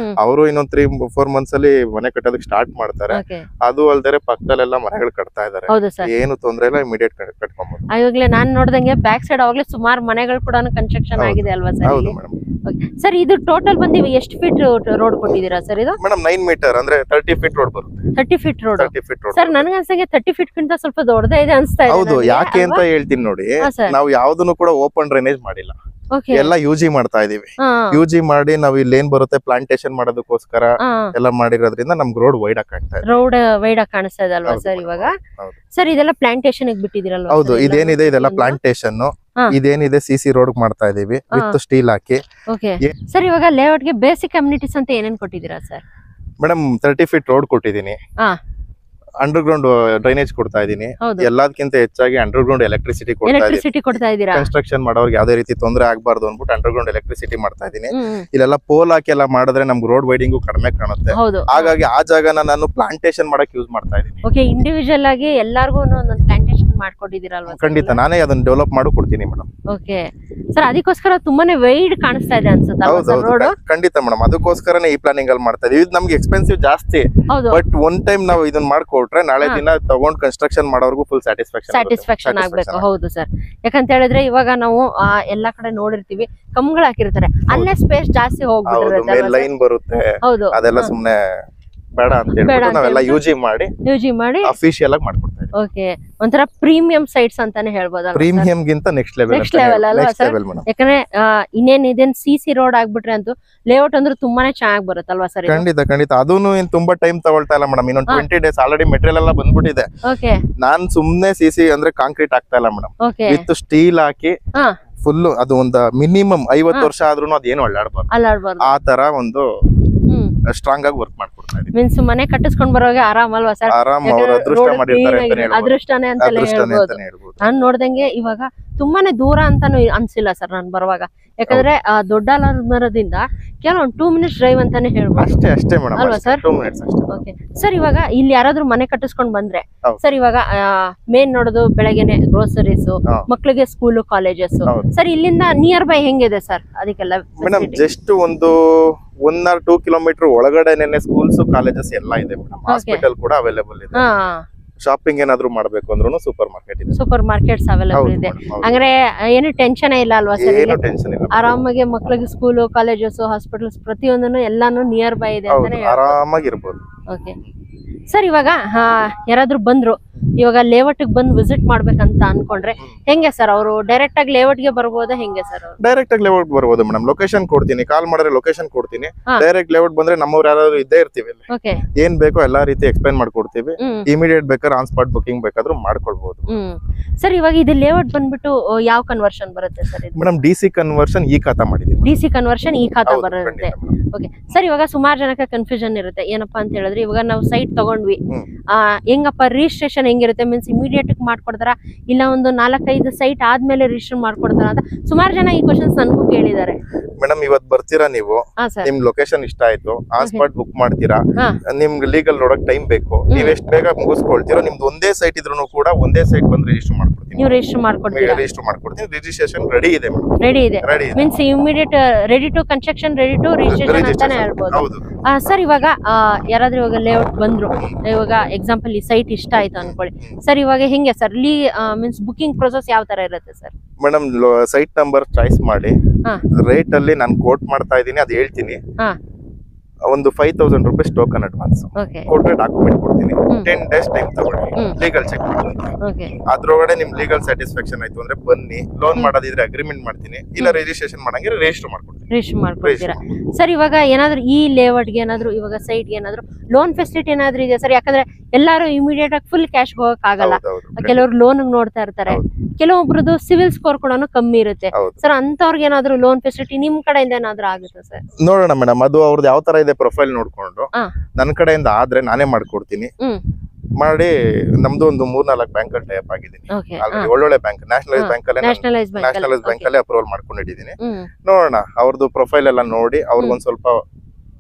ಹ್ಮ್ ಅವರು ಇನ್ನೊಂದ್ ತ್ರೀ ಫೋರ್ ಮಂತ್ಸ್ ಅಲ್ಲಿ ಮನೆ ಕಟ್ಟೋದಕ್ಕೆ ಸ್ಟಾರ್ಟ್ ಮಾಡ್ತಾರೆ ಓಕೆ ಅದು ಅಲ್ದರೆ ಪಕ್ಕದಲ್ಲೆಲ್ಲ ಮನೆಗಳು ಕಟ್ತಾ ಇದಾರೆ ಹೌದು ಸರ್ ಏನು ತೊಂದ್ರೆ ಇಲ್ಲ ಇಮಿಡಿಯೇಟ್ ಕಟ್ಕೊಬಹುದು ಇವಾಗ್ಲೇ ನಾನ್ ನೋಡ್ದಂಗೆ ಬ್ಯಾಕ್ ಸೈಡ್ ಅವಾಗ್ಲೇ ಸುಮಾರು ಮನೆಗಳು ಕೂಡ ಕನ್ಸ್ಟ್ರಕ್ಷನ್ ಹೌದು. ಆಗಿದೆ ಅಲ್ವಾ ಸರ್ ಹೌದು ಮೇಡಮ್ ಸರ್ ಇದು ಟೋಟಲ್ ಬಂದು ಎಷ್ಟು ಫೀಟ್ ರೋಡ್ ಕೊಟ್ಟಿದ್ದೀರಾ ಸರ್ ಇದು ಮೇಡಮ್ ನೈನ್ ಮೀಟರ್ ಅಂದ್ರೆ ತರ್ಟಿ ಫೀಟ್ ರೋಡ್ ಬರುತ್ತೆ thirty feet road thirty feet road sir ನನ್ಗೆ ಅನ್ಸಂಗೆ ತರ್ಟಿ ಫೀಟ್ ಗಿಂತ ಸ್ವಲ್ಪ ದೊಡ್ಡದೇ ಇದೆ ಅನ್ಸ್ತಾ ಇದೆ ಹೌದು ನನಗೆ, ಯಾಕೆ ಅಂತ ಅಲ್ವಾ? ಹೇಳ್ತೀನಿ ನೋಡಿ ಹಾ ಸರ್ ನಾವು ಯಾವ್ದನ್ನು ಕೂಡ ಓಪನ್ ಡ್ರೈನೇಜ್ ಮಾಡಿಲ್ಲ ಓಕೆ ಎಲ್ಲ ಯು ಜಿ ಮಾಡ್ತಾ ಇದೀವಿ ಯು ಜಿ ಮಾಡಿ ನಾವು ಇಲ್ಲಿ ಏನ್ ಬರುತ್ತೆ ಪ್ಲಾಂಟೇಶನ್ ಮಾಡೋದಕ್ಕೋಸ್ಕರ ಎಲ್ಲ ಮಾಡಿರೋದ್ರಿಂದ ನಮ್ಗೆ ರೋಡ್ ವೈಡ್ ಆಗಿ ಕಾಣ್ತಾ ಇದೆ ರೋಡ್ ವೈಡ್ ಆಗಿ ಕಾಣಿಸ್ತಾ ಇದೆ ಅಲ್ವಾ ಹೌದು ಸರ್ madam, ಇವಾಗ ಹೌದು. ಸರ್ ಇದೆಲ್ಲ ಪ್ಲಾಂಟೇಶನ್ ಬಿಟ್ಟಿದ್ದೀರಲ್ವಾ ಹೌದು sir ಇದೇನಿದೆ ಇದೆಲ್ಲ ಇದೆಲ್ಲ? ಪ್ಲಾಂಟೇಶನ್ ಹಾ. ಇದೇನಿದೆ ಸಿ ಸಿ ರೋಡ್ ಮಾಡ್ತಾ ಇದೀವಿ ಹಾ. ವಿತ್ ಸ್ಟೀಲ್ ಹಾಕಿ ಓಕೆ ಏ- ಸರ್ ಇವಾಗ ಲೇಔಟ್ ಗೆ ಬೇಸಿಕ್ ಕಮ್ಯುನಿಟೀಸ್ ಅಂತ ಏನೇನ್ ಕೊಟ್ಟಿದ್ದೀರಾ sir madam thirty feet road ಕೊಟ್ಟಿದ್ದೀನಿ ಹಾ. ಅಂಡರ್ ಗ್ರೌಂಡ್ ಡ್ರೈನೇಜ್ ಕೊಡ್ತಾ ಇದೀನಿ ಹೌದು ಎಲ್ಲದಕ್ಕಿಂತ ಹೆಚ್ಚಾಗಿ ಅಂಡರ್ ಗ್ರೌಂಡ್ ಎಲೆಕ್ಟ್ರಿಸಿಟಿ ಕೊಡ್ತಾ ಇದೀನಿ ಎಲೆಕ್ಟ್ರಿಸಿಟಿ ಕೊಡ್ತಾ ಇದ್ದೀರಾ ಕನ್ಸ್ಟ್ರಕ್ಷನ್ ಮಾಡೋರ್ಗೆ ಯಾವ್ದೇ ರೀತಿ ತೊಂದರೆ ಆಗ್ಬಾರ್ದು ಅಂದ್ಬಿಟ್ಟು ಅಂಡರ್ ಗ್ರೌಂಡ್ ಎಲೆಕ್ಟ್ರಿಸಿಟಿ ಮಾಡ್ತಾ ಇದೀನಿ ಹ್ಮ್, ಹ್ಮ್. ಇಲ್ಲೆಲ್ಲ ಪೋಲ್ ಹಾಕಿ ಎಲ್ಲ ಮಾಡಿದ್ರೆ ನಮ್ಗೆ ರೋಡ್ ವೈಡಿಂಗು ಕಡಿಮೆ ಕಾಣುತ್ತೆ ಹೌದು ಹಾಗಾಗಿ ಆ ಜಾಗನ ನಾನು ಪ್ಲಾಂಟೇಶನ್ ಮಾಡಕ್ ಯೂಸ್ ಮಾಡ್ತಾ ಇದೀನಿ ಓಕೆ ಇಂಡಿವಿಜುವಲ್ ಆಗಿ ಎಲ್ಲಾರ್ಗು ಒಂದೊಂದು ಪ್ಲಾಂಟೇಶನ್ ಮಾಡ್ಕೊಟ್ಟಿದ್ದೀರಲ್ವಾ ಖಂಡಿತ ನಾನೇ ಅದನ್ನ ಡೆವಲಪ್ ಮಾಡಿ ಕೊಡ್ತೀನಿ ಮೇಡಮ್ ಓಕೆ ಸರ್ ಅದಕ್ಕೋಸ್ಕರ ತುಂಬಾನೇ ವೈಡ್ ಕಾಣಿಸ್ತಾ ಇದೆ ಅನ್ಸುತ್ತೆ ಹೌದು ಸರ್ ರೋಡ್ ಹೌದು ಖಂಡಿತ ಮೇಡಮ್ ಅದಕ್ಕೋಸ್ಕರನೇ ಈ ಪ್ಲಾನಿಂಗ್ ಅಲ್ಲಿ ಮಾಡ್ತಾ ಇದೀವಿ ಇದು ನಮ್ಗೆ ಎಕ್ಸ್ಪೆನ್ಸಿವ್ ಜಾಸ್ತಿ ಹೌದು ಬಟ್ ಒನ್ ಟೈಮ್ ನಾವು ಇದನ್ನ ಮಾಡ್ಕೊಟ್ರೆ ನಾಳೆ ಹಾ. ದಿನ ತಗೊಂಡ್ ಕನ್ಸ್ಟ್ರಕ್ಷನ್ ಮಾಡೋರ್ಗು ಫುಲ್ ಸ್ಯಾಟಿಸ್ಫ್ಯಾಕ್ಷನ್ ಸ್ಯಾಟಿಸ್ಫ್ಯಾಕ್ಷನ್ ಆಗ್ಬೇಕು ಹೌದು ಸರ್ ಯಾಕಂತ ಹೇಳಿದ್ರೆ ಇವಾಗ ನಾವು ಆ, ಎಲ್ಲಾ ಕಡೆ ನೋಡಿರ್ತೀವಿ ಕಂಬಗಳು ಹಾಕಿರ್ತಾರೆ ಅಲ್ಲೇ ಸ್ಪೇಸ್ ಜಾಸ್ತಿ ಹೌದು ಮೇಲ್ ಹೋಗ್ಬಿಟ್ಟಿರುತ್ತೆ ಲೈನ್ ಬರುತ್ತೆ ಹೌದು ಅದೆಲ್ಲ ಸುಮ್ನೆ ಬೇಡ ಅಂತ ಬೇಡ ಹೇಳ್ಬಿಟ್ಟು ಅಂತ ನಾವೆಲ್ಲ ಹೇಳ್ಬಿಟ್ಟು ಯೂಜಿ ಮಾಡಿ ಯೂಜಿ ಮಾಡಿ ಅಫಿಷಿಯಲ್ ಆಗಿ ಮಾಡ್ಕೊಡ್ತಾ ಇದೀವಿ ಓಕೆ ಒಂಥರ ಪ್ರೀಮಿಯಂ ಸೈಟ್ಸ್ ಅಂತಾನೆ ಹೇಳ್ಬೋದಲ್ಲ sir? ಪ್ರೀಮಿಯಂ ಗಿಂತ ನೆಕ್ಸ್ಟ್ ಲೆವೆಲ್ Next level ಅಲ್ವಾ ನೆಕ್ಸ್ಟ್ sir? ಲೆವೆಲ್ ಮೇಡಮ್ ಯಾಕಂದ್ರೆ ಆ, ಇನ್ನೇನ್ ಇದೇನ್ ಸಿ ಸಿ ರೋಡ್ ಆಗ್ಬಿಟ್ರೆ ಅಂತೂ ಲೇಔಟ್ ಅಂದ್ರೆ ತುಂಬಾನೇ ಚೆನ್ನಾಗಿ ಬರುತ್ತಲ್ವಾ ಸರ್ ಖಂಡಿತ ಖಂಡಿತ ಅದೂನು ಏನ್ ತುಂಬಾ ಟೈಮ್ ತಗೊಳ್ತಾ ಇಲ್ಲ ಮೇಡಮ್ ಇನ್ನೊಂದು ಹಾ. ಟ್ವೆಂಟಿ ಡೇಸ್ ಆಲ್ರೆಡಿ ಮೆಟೀರಿಯಲ್ ಎಲ್ಲ ಬಂದ್ಬಿಟ್ಟಿದೆ ಓಕೆ ನಾನ್ ಸುಮ್ನೆ ಸಿ ಸಿ ಅಂದ್ರೆ ಕಾಂಕ್ರೀಟ್ ಆಗ್ತಾ ಇಲ್ಲ ಮೇಡಮ್ ಓಕೆ ವಿತ್ ಸ್ಟೀಲ್ ಹಾಕಿ ಹಾ. ಫುಲ್ ಅದು ಒಂದು ಮಿನಿಮಮ್ ಐವತ್ತು ಹಾ. ವರ್ಷ ಆದ್ರೂ ಅದೇನು ಅಳ್ಳಾಡ್ಬಾರ್ದು ಅಲ್ಲಾಡ್ಬಾರ್ದು ಆ ತರ ಒಂದು ಹ್ಮ್ ಸ್ಟ್ರಾಂಗ್ ಆಗಿ ವರ್ಕ್ ಮಾಡ್ಕೊಡ್ತಾ ಇದೀವಿ ಮೀನ್ಸ್ ಮನೆ ಕಟ್ಟಿಸ್ಕೊಂಡ್ ಬರೋವಾಗ ಆರಾಮ್ ಅಲ್ವಾ ಸರ್ ಆರಾಮ್ ಅವ್ರ ಅದೃಷ್ಟ ಮಾಡಿರ್ತಾರೆ ಅಂತಾನೆ ಹೇಳ್ಬೋದು ಅದೃಷ್ಟನೇ ಅಂತಾನೆ ಅದೃಷ್ಟನೇ ಹೇಳ್ಬೋದು ಅಂತಾನೆ ಹೇಳ್ಬೋದು ನಾನ್ ನೋಡ್ದಂಗೆ ಇವಾಗ ತುಂಬಾನೇ ದೂರ ಅಂತಾನು ಅನ್ಸಿಲ್ಲ ಸರ್ ನಾನ್ ಬರುವಾಗ ಯಾಕಂದ್ರೆ ಆ ದೊಡ್ಡ ಮರದಿಂದ ಕೆಲವೊಂದು ಟೂ ಮಿನಿಟ್ಸ್ ಡ್ರೈವ್ ಅಂತಾನೆ ಹೇಳ್ಬೋದು ಅಷ್ಟೇ ಅಷ್ಟೇ ಮೇಡಮ್ ಅಲ್ವಾ sir? ಟೂ ಮಿನಿಟ್ಸ್ ಅಷ್ಟೇ ಓಕೆ ಸರ್ ಇವಾಗ ಇಲ್ಲಿ ಯಾರಾದ್ರೂ ಮನೆ ಕಟ್ಟಿಸ್ಕೊಂಡ್ ಬಂದ್ರೆ ಹೌದು. ಸರ್ ಇವಾಗ ಮೇನ್ ನೋಡೋದು ಬೆಳಗ್ಗೆನೆ ಗ್ರೋಸರೀಸ್ ಹಾ. ಮಕ್ಳಿಗೆ ಸ್ಕೂಲು ಕಾಲೇಜಸ್ ಹೌದು. ಸರ್ ಇಲ್ಲಿಂದ ನಿಯರ್ ಬೈ ಹೆಂಗಿದೆ ಸರ್ ಅದಕ್ಕೆಲ್ಲ ಮೇಡಮ್ facility? ಜಸ್ಟ್ ಒಂದು ಒನ್ ಆರ್ ಟೂ ಕಿಲೋಮೀಟರ್ ಒಳಗಡೆನೆ ಸ್ಕೂಲ್ಸ್ ಕಾಲೇಜಸ್ ಎಲ್ಲ ಇದೆ ಮೇಡಮ್ ಹಾಸ್ಪಿಟಲ್ ಕೂಡ ಅವೈಲೇಬಲ್ ಇದೆ ಹಾ ಶಾಪಿಂಗ್ ಏನಾದ್ರು ಮಾಡ್ಬೇಕು ಅಂದ್ರೂ ಸೂಪರ್ ಮಾರ್ಕೆಟ್ ಇದೆ ಸೂಪರ್ ಮಾರ್ಕೆಟ್ಸ್ ಅವೈಲೇಬಲ್ ಹೌದು ಇದೆ madam, ಹೌದು. ಅಂದ್ರೆ ಏನು ಟೆನ್ಷನ್ ಇಲ್ಲ ಅಲ್ವಾ ಸರ್ ಏನು ಟೆನ್ಷನ್ ಇಲ್ಲ ಆರಾಮಾಗಿ ಮಕ್ಳಿಗೆ ಸ್ಕೂಲು ಕಾಲೇಜಸ್ ಹಾಸ್ಪಿಟಲ್ಸ್ ಪ್ರತಿಯೊಂದನ್ನು ಎಲ್ಲಾನು ನಿಯರ್ ಬೈ ಇದೆ ಹೌದು ಅಂತಾನೆ ಆರಾಮಾಗಿರ್ಬೋದು ಓಕೆ ಸರ್ ಇವಾಗ ಹಾ, ಯಾರಾದ್ರೂ ಬಂದ್ರು ಇವಾಗ ಲೇಔಟ್ ಬಂದು ವಿಸಿಟ್ ಮಾಡ್ಬೇಕಂತ ಅನ್ಕೊಂಡ್ರೆ ಹೆಂಗೆ ಸರ್ ಅವರು ಡೈರೆಕ್ಟ್ ಆಗಿ ಲೇಔಟ್ ಗೆ ಬರ್ಬೋದಾ ಹೆಂಗೆ ಸರ್ ಅವರು ಡೈರೆಕ್ಟ್ ಆಗಿ ಲೇಔಟ್ ಬರ್ಬೋದು ಮೇಡಮ್ ಲೊಕೇಶನ್ ಕೊಡ್ತೀನಿ ಕಾಲ್ ಮಾಡಿದ್ರೆ ಲೊಕೇಶನ್ ಕೊಡ್ತೀನಿ ಹಾ. ಡೈರೆಕ್ಟ್ ಲೇಔಟ್ ಬಂದ್ರೆ ನಮ್ಮವ್ರು ಯಾರಾದ್ರೂ ಇದ್ದೇ ಇರ್ತೀವಿ ಇಲ್ಲಿ ಓಕೆ ಏನ್ ಬೇಕೋ ಎಲ್ಲಾ ರೀತಿ ಎಕ್ಸ್ಪ್ಲೈನ್ ಮಾಡ್ಕೊಡ್ತೀವಿ ಹ್ಮ್ ಇಮಿಡಿಯೇಟ್ ಬೇಕಾದ್ರೆ ಆನ್ ಸ್ಪಾಟ್ ಬುಕಿಂಗ್ ಬೇಕಾದ್ರೂ ಮಾಡ್ಕೊಳ್ಬಹುದು ಹ್ಮ್ ಸರ್ ಇವಾಗ ಇದು ಲೇಔಟ್ ಬಂದ್ಬಿಟ್ಟು ಆ, ಯಾವ ಕನ್ವರ್ಷನ್ ಬರುತ್ತೆ ಸರ್ ಇದು ಮೇಡಮ್ ಡಿ ಸಿ ಕನ್ವರ್ಷನ್ ಈ ಖಾತಾ ಮಾಡಿದೀನಿ ಡಿ ಸಿ ಕನ್ವರ್ಷನ್ ಈ ಖಾತಾ ಹೌದು, ಬರುತ್ತೆ ಖಂಡಿತ madam. ಓಕೆ ಸರ್ ಇವಾಗ ಸುಮಾರು ಜನಕ್ಕೆ ಕನ್ಫ್ಯೂಷನ್ ಇರುತ್ತೆ ಏನಪ್ಪಾ ಅಂತ ಹೇಳಿದ್ರೆ ಇವಾಗ ನಾವು ಸೈಟ್ ತಗೊಂಡ್ವಿ ಹ್ಮ್. ಆ ಹೆಂಗಪ್ಪ ರಿಜಿಸ್ಟ್ರೇಷನ್ ಹೆಂಗಿರುತ್ತೆ ಮೀನ್ಸ್ ಇಮಿಡಿಯೇಟ್ ಮಾಡ್ಕೊಡ್ತಾರ ಇಲ್ಲ ಒಂದು ನಾಲ್ಕೈದು ಸೈಟ್ ಆದ್ಮೇಲೆ ರಿಜಿಸ್ಟರ್ ಮಾಡ್ಕೊಡ್ತಾರ ಅಂತ ಸುಮಾರು ಜನ ಈ ಕ್ವಶನ್ಸ್ ನನಗೂ ಕೇಳಿದ್ದಾರೆ ಮೇಡಮ್ ಇವತ್ ಬರ್ತೀರಾ ನೀವು ಹಾ ಸರ್ ನಿಮ್ ಲೊಕೇಶನ್ ಇಷ್ಟ ಆಯ್ತು ಆನ್ Okay. ಸ್ಪಾಟ್ ಬುಕ್ ಮಾಡ್ತೀರಾ ಹಾ. ನಿಮ್ಗೆ ಲೀಗಲ್ ನೋಡಕ್ ಟೈಮ್ ಬೇಕು ನೀವ್ ಎಷ್ಟ್ ಬೇಗ ಮುಗಿಸ್ಕೊಳ್ತೀರೋ ನಿಮ್ದು ಒಂದೇ ಸೈಟ್ ಇದ್ರೂ ಕೂಡ ಒಂದೇ ಸೈಟ್ ಬಂದು ರಿಜಿಸ್ಟರ್ ಮಾಡ್ಕೊಡ್ತೀನಿ ನೀವು ರಿಜಿಸ್ಟರ್ ಮಾಡ್ಕೊಡ್ತೀರಾ ರಿಜಿಸ್ಟರ್ ಮಾಡ್ಕೊಡ್ತೀನಿ ರಿಜಿಸ್ಟ್ರೇಷನ್ ರೆಡಿ ಇದೆ ಮೇಡಮ್ ರೆಡಿ ಇದೆ ರೆಡಿ ಇದೆ means immediate ready to construction ready to registration ಅಂತಾನೆ Registration. ಹೇಳ್ಬೋದು ಹೌದು ಸರ್ ಇವಾಗ ಆ, ಯಾರಾದ್ರೂ ಇವಾಗ ಲೇಔಟ್ ಬಂದ್ರು ಇವಾಗ ಎಕ್ಸಾಂಪಲ್ ಈ ಸೈಟ್ ಇಷ್ಟ ಆಯ್ತು ಅನ್ಕೊಳ್ಳಿ ಸರ್ ಇವಾಗ ಹೆಂಗೆ ಸರ್ ಲೀ ಮೀನ್ಸ್ ಬುಕಿಂಗ್ ಪ್ರೊಸೆಸ್ ಯಾವ ತರ ಇರುತ್ತೆ sir madam site number choice ಮಾಡಿ ಹಾ. ರೇಟ್ ಅಲ್ಲಿ ನಾನು ಕೋಟ್ ಮಾಡ್ತಾ ಇದ್ದೀನಿ ಅದು ಹೇಳ್ತೀನಿ ಹಾ. ಒಂದು five thousand rupees token advance okay ಕೊಟ್ರೆ ಡಾಕ್ಯುಮೆಂಟ್ ಕೊಡ್ತೀನಿ ಹ್ಮ್. ಟೆನ್ ಡೇಸ್ ಟೈಮ್ ತಗೊಳ್ಳಿ ಹ್ಮ್. ಲೀಗಲ್ ಚೆಕ್ ಮಾಡ್ತೀನಿ ಓಕೆ ಅದ್ರೊಳಗಡೆ ನಿಮ್ ಲೀಗಲ್ ಸ್ಯಾಟಿಸ್ಫ್ಯಾಕ್ಷನ್ ಆಯ್ತು ಅಂದ್ರೆ ಬನ್ನಿ ಲೋನ್ ಹ್ಮ್. ಮಾಡೋದಿದ್ರೆ ಅಗ್ರಿಮೆಂಟ್ ಮಾಡ್ತೀನಿ ಇಲ್ಲ ರಿಜಿಸ್ಟ್ರೇಷನ್ ಮಾಡಂಗಿದ್ರೆ ರಿಜಿಸ್ಟರ್ ಮಾಡ್ಕೊಡ್ತೀನಿ ರಿಜಿಸ್ಟರ್ ಮಾಡ್ಕೊಡ್ತೀರಾ Register. ಸರ್ ಇವಾಗ ಏನಾದ್ರು ಈ ಲೇಔಟ್ಗೆ ಏನಾದ್ರು ಇವಾಗ ಸೈಟ್ಗೆ ಏನಾದ್ರು ಲೋನ್ ಫೆಸಿಲಿಟಿ ಏನಾದ್ರು ಇದೆ ಸರ್ ಯಾಕಂದ್ರೆ ಎಲ್ಲಾರು ಇಮಿಡಿಯೇಟ್ ಆಗಿ ಫುಲ್ ಕ್ಯಾಶ್ ಹೋಗಕ್ ಆಗಲ್ಲ ಹೌದು, ಹೌದು. ಕೆಲವರು ಲೋನ್ ನೋಡ್ತಾ ಇರ್ತಾರೆ ಹೌದು. ಕೆಲವೊಬ್ರದ್ದು ಸಿವಿಲ್ ಸ್ಕೋರ್ ಕೂಡ ಕಮ್ಮಿ ಇರುತ್ತೆ ಹೌದು. ಸರ್ ಅಂತವ್ರಿಗೆ ಏನಾದ್ರು ಲೋನ್ ಫೆಸಿಲಿಟಿ ನಿಮ್ ಕಡೆಯಿಂದ ಏನಾದ್ರು ಆಗುತ್ತೆ ಸರ್ ನೋಡೋಣ ಮೇಡಮ್ ಅದು ಅವ್ರದ್ದು ಯಾವ ತರ ಇದೆ ಪ್ರೊಫೈಲ್ ನೋಡ್ಕೊಂಡು ಹಾ. ನನ್ನ ಕಡೆಯಿಂದ ಆದ್ರೆ ನಾನೇ ಮಾಡ್ಕೊಡ್ತೀನಿ ಹ್ಮ್. ಮಾಡಿ ನಮ್ದು ಒಂದು ಮೂರ್ ನಾಲ್ಕು ಬ್ಯಾಂಕ್ ಅಲ್ಲಿ ಟೈಪ್ ಆಗಿದ್ದೀನಿ ಓಕೆ ಆಲ್ರೆಡಿ ಒಳ್ಳೊಳ್ಳೆ ಬ್ಯಾಂಕ್ ನ್ಯಾಷನಲೈಸ್ ಹಾ. ಬ್ಯಾಂಕ್ ಅಲ್ಲೇ ನ್ಯಾಷನಲೈಸ್ ಬ್ಯಾಂಕ್ ನ್ಯಾಷನಲೈಸ್ ಬ್ಯಾಂಕ್ ಅಲ್ಲೇ ಅಪ್ರೂವಲ್ ಮಾಡ್ಕೊಂಡಿದ್ದೀನಿ ಹ್ಮ್ ನೋಡೋಣ ಅವ್ರದ್ದು ಪ್ರೊಫೈಲ್ ಎಲ್ಲ ನೋಡಿ ಅವ್ರಿಗೊಂದ್ ಸ್ವಲ್ಪ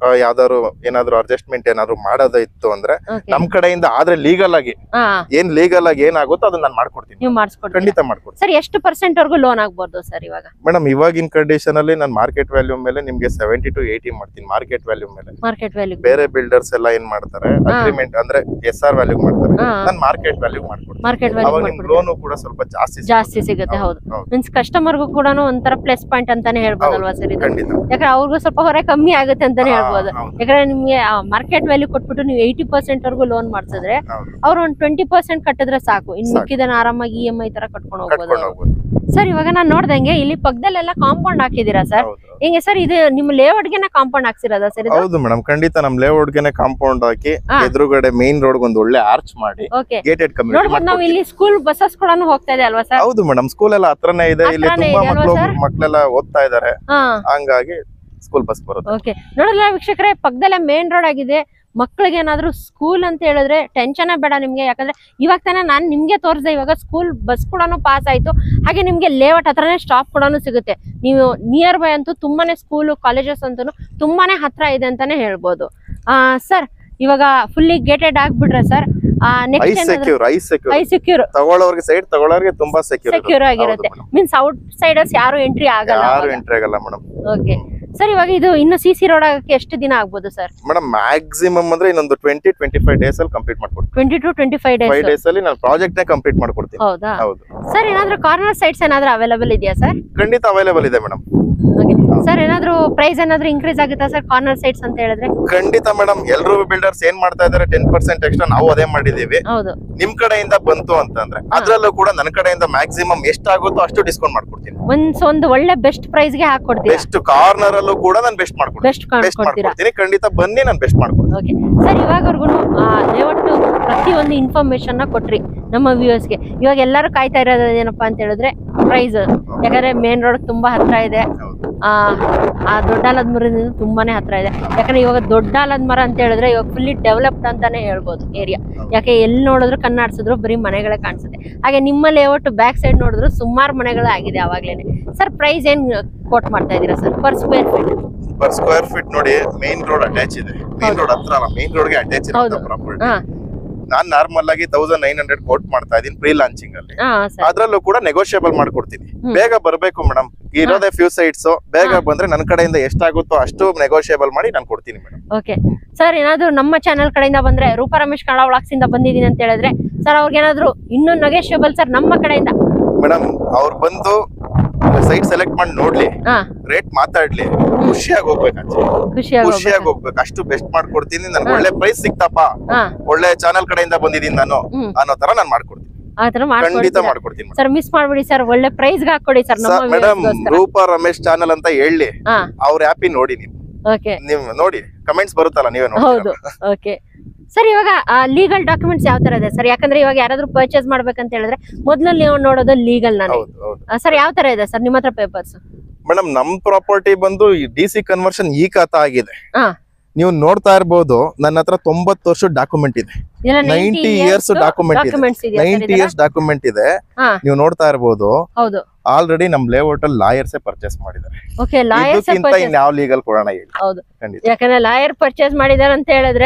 ಯಾವ್ದಾದ್ರು ಏನಾದ್ರು ಅಡ್ಜಸ್ಟ್ಮೆಂಟ್ ಏನಾದ್ರು ಮಾಡೋದ ಇತ್ತು ಅಂದ್ರೆ Okay. ನಮ್ ಕಡೆಯಿಂದ ಆದ್ರೆ ಲೀಗಲ್ ಆಗಿ ಹಾ ಏನ್ ಲೀಗಲ್ ಆಗಿ ಏನಾಗುತ್ತೋ ಅದನ್ನ ನಾನು ಮಾಡ್ಕೊಡ್ತೀನಿ ನೀವು ಮಾಡಿಸ್ಕೊಡ್ತೀರಾ ಖಂಡಿತ ಮಾಡ್ಕೊಡ್ತೀನಿ ಸರ್ ಎಷ್ಟು ಪರ್ಸೆಂಟ್ ವರ್ಗು ಲೋನ್ ಆಗ್ಬೋದು ಸರ್ ಇವಾಗ ಮೇಡಮ್ ಇವಾಗಿನ ಕಂಡೀಷನ್ ಅಲ್ಲಿ ನಾನು ಮಾರ್ಕೆಟ್ ವ್ಯಾಲ್ಯೂ ಮೇಲೆ ನಿಮ್ಗೆ ಸೆವೆಂಟಿ ಟು ಏಯ್ಟಿ ಮಾಡ್ತೀನಿ ಮಾರ್ಕೆಟ್ ವ್ಯಾಲ್ಯೂ ಮೇಲೆ ಮಾರ್ಕೆಟ್ ವ್ಯಾಲ್ಯೂ ಬೇರೆ ಬಿಲ್ಡರ್ಸ್ ಎಲ್ಲ ಏನ್ ಮಾಡ್ತಾರೆ ಅಗ್ರಿಮೆಂಟ್ ಅಂದ್ರೆ ಎಸ್ ಆರ್ ವ್ಯಾಲ್ಯೂ ಮಾಡ್ತಾರೆ ಹಾ ನಾನು ಮಾರ್ಕೆಟ್ ವ್ಯಾಲ್ಯೂ ಮಾಡ್ಕೊಡ್ತೀನಿ ಮಾರ್ಕೆಟ್ ವ್ಯಾಲ್ಯೂ ಅವಾಗ ನಿಮ್ ಮಾಡ್ಬಿಡ್ತೀರಾ ಲೋನು ಕೂಡ ಸ್ವಲ್ಪ ಜಾಸ್ತಿ ಜಾಸ್ತಿ ಸಿಗುತ್ತೆ ಹೌದು ಮೀನ್ಸ್ ಕಸ್ಟಮರ್ಗೂ ಕೂಡ ಒಂಥರ ಪ್ಲಸ್ ಪಾಯಿಂಟ್ ಅಂತಾನೆ ಹೇಳ್ಬೋದಲ್ವಾ ಸರ್ ಇದು ಖಂಡಿತ ಯಾಕಂದ್ರೆ ಅವ್ರಿಗೂ ಸ್ವಲ್ಪ ಹೊರೆ ಕಮ್ಮಿ ಆಗುತ್ತೆ ಅಂತಾನೆ ಹೇಳ್ಬೋದು ಹಾ, ಹೌದು, ಯಾಕಂದ್ರೆ ನಿಮ್ಗೆ ಮಾರ್ಕೆಟ್ ವ್ಯಾಲ್ಯೂ ಕೊಟ್ಬಿಟ್ಟು ನೀವು ಏಯ್ಟಿ ಪರ್ಸೆಂಟ್ ವರ್ಗು ಲೋನ್ ಮಾಡ್ಸಿದ್ರೆ ಹೌದು. ಅವ್ರು ಒಂದು ಟ್ವೆಂಟಿ ಪರ್ಸೆಂಟ್ ಕಟ್ಟಿದ್ರೆ ಸಾಕು ಇನ್ ಸಾಕು. ಮಿಕ್ಕಿದನ್ನ ಆರಾಮಾಗಿ ಇ ಎಂ ಐ ತರ ಕಟ್ಕೊಂಡು ಹೋಗ್ಬೋದು ಕಟ್ಕೊಂಡು ಹೋಗ್ಬೋದು ಸರ್ ಇವಾಗ ನಾನ್ ನೋಡ್ದಂಗೆ ಇಲ್ಲಿ ಪಕ್ಕದಲ್ಲೆಲ್ಲ ಕಾಂಪೌಂಡ್ ಹಾಕಿದೀರಾ ಸರ್ ಹೌದು. ಹಿಂಗೆ ಸರ್ ಇದು ನಿಮ್ಮ ಲೇಔಟ್ಗೆನ ಕಾಂಪೌಂಡ್ ಹಾಕ್ಸಿರೋದಾ ಸರ್ ಇದು ಹೌದು ಮೇಡಮ್ ಖಂಡಿತ ನಮ್ ಲೇಔಟ್ಗೆನೆ ಕಾಂಪೌಂಡ್ ಹಾಕಿ ಹಾ. ಎದುರುಗಡೆ ಮೇನ್ ರೋಡ್ ಒಂದು ಒಳ್ಳೆ ಆರ್ಚ್ ಮಾಡಿ ಓಕೆ ಗೇಟೆಡ್ ನೋಡ್ಬೋದು ನಾವು ಕಮ್ಯುನಿಟಿ ಇಲ್ಲಿ ಸ್ಕೂಲ್ ಬಸ್ಸಸ್ ಕೂಡ ಹೋಗ್ತಾ ಇದೆ ಅಲ್ವಾ ಸರ್ ಹೌದು ಮೇಡಮ್ ಸ್ಕೂಲ್ ಎಲ್ಲ ಹತ್ರನೇ ಇದೆ ಇಲ್ಲಿ ಹತ್ರನೇ ತುಂಬಾ ಇದೆ ಅಲ್ವಾ ಮಕ್ಕಳು sir? ಮಕ್ಕಳೆಲ್ಲ ಓದ್ತಾ ಇದಾರೆ ಹಾ ಹಂಗಾಗಿ ಸ್ಕೂಲ್ ಬಸ್ ಬರುತ್ತೆ ಓಕೆ ನೋಡಲ್ಲ ವೀಕ್ಷಕರೇ ಪಕ್ಕದಲ್ಲೇ ಮೇನ್ ರೋಡ್ ಆಗಿದೆ ಮಕ್ಳಿಗೆ ಏನಾದ್ರು ಸ್ಕೂಲ್ ಅಂತ ಹೇಳಿದ್ರೆ ಟೆನ್ಷನ್ ಬೇಡ ನಿಮ್ಗೆ ಯಾಕಂದ್ರೆ ಇವಾಗ ತಾನೇ ನಾನು ನಿಮ್ಗೆ ತೋರಿಸಿದೆ ಇವಾಗ ಸ್ಕೂಲ್ ಬಸ್ ಕೂಡ ಪಾಸ್ ಆಯ್ತು ಹಾಗೆ ನಿಮ್ಗೆ ಲೇಔಟ್ ಹತ್ರನೇ ಸ್ಟಾಪ್ ಕೂಡ ಸಿಗುತ್ತೆ ನೀವು ನಿಯರ್ ಬೈ ಅಂತೂ ತುಂಬಾನೇ ಸ್ಕೂಲು ಕಾಲೇಜಸ್ ಅಂತೂ ತುಂಬಾನೇ ಹತ್ರ ಇದೆ ಅಂತಾನೆ ಹೇಳ್ಬೋದು ಆ ಸರ್ ಇವಾಗ ಫುಲ್ಲಿ ಗೇಟೆಡ್ ಆಗ್ಬಿಟ್ರೆ ಸರ್ ಐ ನೆಕ್ಸ್ಟ್ ಏನಾದ್ರು secure I secure I secure ತಗೊಳ್ಳೋರ್ಗೆ ಸೈಡ್ ತಗೊಳ್ಳೋರ್ಗೆ ತುಂಬಾ ಸೆಕ್ಯೂರ್ ಸೆಕ್ಯೂರ್ ಆಗಿರುತ್ತೆ ಮೀನ್ಸ್ ಔಟ್ ಸೈಡರ್ಸ್ ಯಾರು ಎಂಟ್ರಿ ಆಗಲ್ಲ ಯಾರು ಎಂಟ್ರಿ ಆಗಲ್ಲ ಮೇಡಮ್ ಓಕೆ ಸರ್ ಇವಾಗ ಇದು ಇನ್ನು ಸಿ ಸಿ ರೋಡ್ ಆಗಕ್ಕೆ ಎಷ್ಟು ದಿನ ಆಗ್ಬೋದು ಸರ್ ಮೇಡಮ್ ಮ್ಯಾಕ್ಸಿಮಮ್ ಅಂದ್ರೆ ಇನ್ನೊಂದು ಟ್ವೆಂಟಿ ಟ್ವೆಂಟಿ ಫೈವ್ ಡೇಸ್ ಅಲ್ಲಿ ಕಂಪ್ಲೀಟ್ ಮಾಡ್ಕೊಡ್ತೀನಿ twenty to twenty five five days days ಅಲ್ಲಿ ನಾನು ಪ್ರಾಜೆಕ್ಟ್ ನೇ ಕಂಪ್ಲೀಟ್ ಮಾಡ್ಕೊಡ್ತೀನಿ ಹೌದಾ ಹೌದು ಸರ್ ಏನಾದ್ರು ಕಾರ್ನರ್ ಸೈಟ್ಸ್ ಏನಾದ್ರು ಅವೈಲೇಬಲ್ ಇದೆಯಾ ಸರ್ ಖಂಡಿತ ಅವೈಲೇಬಲ್ ಇದೆ ಮೇಡಮ್ ಓಕೆ ಸರ್ ಏನಾದ್ರು ಪ್ರೈಸ್ ಏನಾದ್ರು ಇನ್ಕ್ರೀಸ್ ಆಗುತ್ತಾ ಸರ್ ಕಾರ್ನರ್ ಸೈಟ್ಸ್ ಅಂತ ಹೇಳಿದ್ರೆ ಖಂಡಿತ ಮೇಡಮ್ ಎಲ್ರು ಬಿಲ್ಡರ್ಸ್ ಏನ್ ಮಾಡ್ತಾ ಇದಾರೆ ಟೆನ್ ಪರ್ಸೆಂಟ್ ಎಕ್ಸ್ಟ್ರಾ ನಾವು ಅದೇ ಮಾಡಿದೀವಿ ಹೌದು ನಿಮ್ ಕಡೆಯಿಂದ ಬಂತು ಅಂತಂದ್ರೆ ಅದ್ರಲ್ಲೂ ಕೂಡ ನನ್ನ ಕಡೆಯಿಂದ ಮ್ಯಾಕ್ಸಿಮಮ್ ಎಷ್ಟಾಗುತ್ತೋ ಅಷ್ಟು ಡಿಸ್ಕೌಂಟ್ ಮಾಡ್ಕೊಡ್ತೀನಿ ಒಂದ್ ಒಂದು ಒಳ್ಳೆ ಬೆಸ್ಟ್ ಪ್ರೈಸ್ ಗೆ ಹಾಕೊಡ್ತೀರಾ ಬೆಸ್ಟ್ ಕಾರ್ನರ್ ಅಲ್ಲೂ ಕೂಡ ನಾನು ಬೆಸ್ಟ್ ಮಾಡ್ಕೊಡ್ತೀನಿ ಬೆಸ್ಟ್ ಬೆಸ್ಟ್ ಕೊಡ್ತೀರಾ ಮಾಡ್ಕೊಡ್ತೀನಿ ಖಂಡಿತ ಬನ್ನಿ ನಾನು ಬೆಸ್ಟ್ ಮಾಡ್ಕೊಡ್ತೀನಿ ಓಕೆ ಸರ್ ಇವಾಗವರೆಗೂ ದಯವಿಟ್ಟು ಪ್ರತಿಯೊಂದು ಇನ್ಫಾರ್ಮೇಶನ್ ನ ಕೊಟ್ರಿ ನಮ್ಮ ವ್ಯೂವರ್ಸ್ಗೆ ಇವಾಗ ಎಲ್ಲರೂ ಕಾಯ್ತಾ ಇರೋದು ಏನಪ್ಪಾ ಅಂತ ಹೇಳಿದ್ರೆ ಪ್ರೈಸ್ ಯಾಕಂದ್ರೆ ಮೇನ್ ರೋಡ್ ತುಂಬಾ ಹತ್ರ ಇದೆ ಹೌದು. ಆ ಆ ದೊಡ್ಡಾಲದ ಮರದಿಂದ ತುಂಬಾನೇ ಹತ್ರ ಇದೆ ಯಾಕಂದ್ರೆ ಇವಾಗ ದೊಡ್ಡಾಲದ ಮರ ಅಂತ ಹೇಳಿದ್ರೆ ಇವಾಗ ಫುಲ್ಲಿ ಡೆವಲಪ್ಡ್ ಅಂತಾನೆ ಹೇಳ್ಬೋದು ಏರಿಯಾ ಯಾಕೆ ಎಲ್ಲಿ ನೋಡಿದ್ರು ಕಣ್ಣಾಡ್ಸಿದ್ರು ಬರೀ ಮನೆಗಳೇ ಕಾಣಿಸುತ್ತೆ ಹಾಗೆ ನಿಮ್ಮ ಲೇಔಟ್ ಬ್ಯಾಕ್ ಸೈಡ್ ನೋಡಿದ್ರು ಸುಮಾರು ಮನೆಗಳೇ ಆಗಿದೆ ಅವಾಗ್ಲೇನೆ ಸರ್ ಪ್ರೈಸ್ ಏನ್ ಕೋಟ್ ಮಾಡ್ತಾ ಇದೀರಾ sir per square feet per square feet ನೋಡಿ ಮೇನ್ ರೋಡ್ ಅಟ್ಯಾಚ್ ಇದೆ ಮೇನ್ ರೋಡ್ ಹತ್ರ ಅಲ್ಲ ಮೇನ್ ರೋಡ್ ಗೆ ಅಟ್ಯಾಚ್ ಹೌದು. ಇರುತ್ತೆ ಪ್ರಾಪರ್ಟಿ ಹಾ ನಾನ್ ನಾರ್ಮಲ್ ಆಗಿ ತೌಸಂಡ್ ನೈನ್ ಹಂಡ್ರೆಡ್ ಕೋಟ್ ಮಾಡ್ತಾ ಇದೀನಿ ಪ್ರೀ ಲಾಂಚಿಂಗ್ ಅಲ್ಲಿ ಹಾ ಸರ್ ಅದ್ರಲ್ಲೂ ಕೂಡ ನೆಗೋಷಿಯಬಲ್ ಮಾಡ್ಕೊಡ್ತೀನಿ ಹ್ಮ್. ಬೇಗ ಬರ್ಬೇಕು ಮೇಡಮ್ ಇರೋದೇ ಫ್ಯೂ ಸೈಟ್ಸ್ ಬೇಗ ಹಾ. ಬಂದ್ರೆ ನನ್ನ ಕಡೆಯಿಂದ ಎಷ್ಟಾಗುತ್ತೋ ಅಷ್ಟು ನೆಗೋಷಿಯಬಲ್ ಮಾಡಿ ನಾನು ಕೊಡ್ತೀನಿ ಮೇಡಮ್ ಓಕೆ ಸರ್ ಏನಾದ್ರು ನಮ್ಮ ಚಾನಲ್ ಕಡೆಯಿಂದ ಬಂದ್ರೆ ರೂಪಾ ರಮೇಶ್ ಕನ್ನಡ ವ್ಲಾಗ್ಸ್ ಇಂದ ಬಂದಿದ್ದೀನಿ ಅಂತ ಹೇಳಿದ್ರೆ ಸರ್ ಅವ್ರಿಗೆ ಏನಾದ್ರು ಇನ್ನೂ ನಗೇಶಬಲ್ ಸರ್ ನಮ್ಮ ಕಡೆಯಿಂದ ಮೇಡಮ್ ಅವ್ರು ಬಂದು ಸೈಟ್ ಸೆಲೆಕ್ಟ್ ಮಾಡಿ ನೋಡ್ಲಿ ಹಾ ರೇಟ್ ಮಾತಾಡ್ಲಿ ಖುಷಿಯಾಗಿ ಹೋಗ್ಬೇಕು ಅಜ್ಜಿ ಖುಷಿಯಾಗಿ ಖುಷಿಯಾಗಿ ಹೋಗ್ಬೇಕು. ಹೋಗ್ಬೇಕು ಅಷ್ಟು ಬೆಸ್ಟ್ ಮಾಡ್ಕೊಡ್ತೀನಿ ನನ್ಗೆ ಹಾ. ಒಳ್ಳೆ ಪ್ರೈಸ್ ಸಿಕ್ತಪ್ಪ ಹಾ ಒಳ್ಳೆ ಚಾನಲ್ ಕಡೆಯಿಂದ ಬಂದಿದ್ದೀನಿ ನಾನು ಹ್ಮ್ ಅನ್ನೋ ತರ ನಾನು ಮಾಡ್ಕೊಡ್ತೀನಿ ಆತರ ಖಂಡಿತ ಮಾಡ್ಕೊಡ್ತೀರಾ ಮಾಡ್ಕೊಡ್ತೀನಿ ಸರ್ ಮಿಸ್ ಮಾಡ್ಬಿಡಿ ಸರ್ ಒಳ್ಳೆ ಪ್ರೈಸ್ ಹಾಕೊಡಿ ಸರ್ ನಮ್ಮ ಮೇಡಮ್ viewers-ಗೋಸ್ಕರ. ರೂಪಾ ರಮೇಶ್ ಚಾನಲ್ ಅಂತ ಹೇಳಿ ಹಾ ಅವ್ರ ಆ್ಯಪಿ ನೋಡಿ ನೀವು ಓಕೆ ನೀವು ನೋಡಿ ಕಮೆಂಟ್ಸ್ ಬರುತ್ತಲ್ಲ ನೀವೇ ಹೌದು ನೋಡಿ ಓಕೆ ಸರ್ ಇವಾಗ ಲೀಗಲ್ ಡಾಕ್ಯುಮೆಂಟ್ಸ್ ಯಾವ ತರ ಇದೆ ಸರ್ ಯಾಕಂದ್ರೆ ಇವಾಗ ಯಾರಾದ್ರೂ ಪರ್ಚೇಸ್ ಮಾಡ್ಬೇಕಂತ ಹೇಳಿದ್ರೆ ಮೊದ್ಲು ನೀವು ನೋಡೋದು ಲೀಗಲ್ ನಾನು ಹೌದು ಹೌದು ಸರ್ ಯಾವ ತರ ಇದೆ ಸರ್ ನಿಮ್ಮ ಹತ್ರ ಪೇಪರ್ಸ್ ಮೇಡಮ್ ನಮ್ ಪ್ರಾಪರ್ಟಿ ಬಂದು ಡಿ ಸಿ ಕನ್ವರ್ಷನ್ ಈ ಖಾತ ಆಗಿದೆ ಹಾ. ನೀವು ನೋಡ್ತಾ ಇರ್ಬೋದು ನನ್ನ ಹತ್ರ ತೊಂಬತ್ತು ವರ್ಷ ಡಾಕ್ಯುಮೆಂಟ್ ಇದೆ ನೈಂಟಿ ಇಯರ್ಸ್ ಡಾಕ್ಯುಮೆಂಟ್ ಇದೆ ಡಾಕ್ಯುಮೆಂಟ್ಸ್ ಇದೆ ನೈಂಟಿ ಇಯರ್ಸ್ ಡಾಕ್ಯುಮೆಂಟ್ ಇದೆ ಹಾ. ನೀವು ನೋಡ್ತಾ ಇರ್ಬೋದು ಹೌದು ಆಲ್ರೆಡಿ ನಮ್ ಲೇಔಟ್ ಅಲ್ಲಿ ಲಾಯರ್ಸೇ ಪರ್ಚೇಸ್ ಮಾಡಿದ್ದಾರೆ ಓಕೆ ಲಾಯರ್ಸ್ ಇದಕ್ಕಿಂತ ಇನ್ಯಾವ ಲೀಗಲ್ ಕೊಡೋಣ ಹೇಳಿ ಹೌದು ಖಂಡಿತ ಯಾಕಂದ್ರೆ ಲಾಯರ್ ಪರ್ಚೇಸ್ ಮಾಡಿದಾರೆ ಅಂತ ಹೇಳಿದ್ರೆ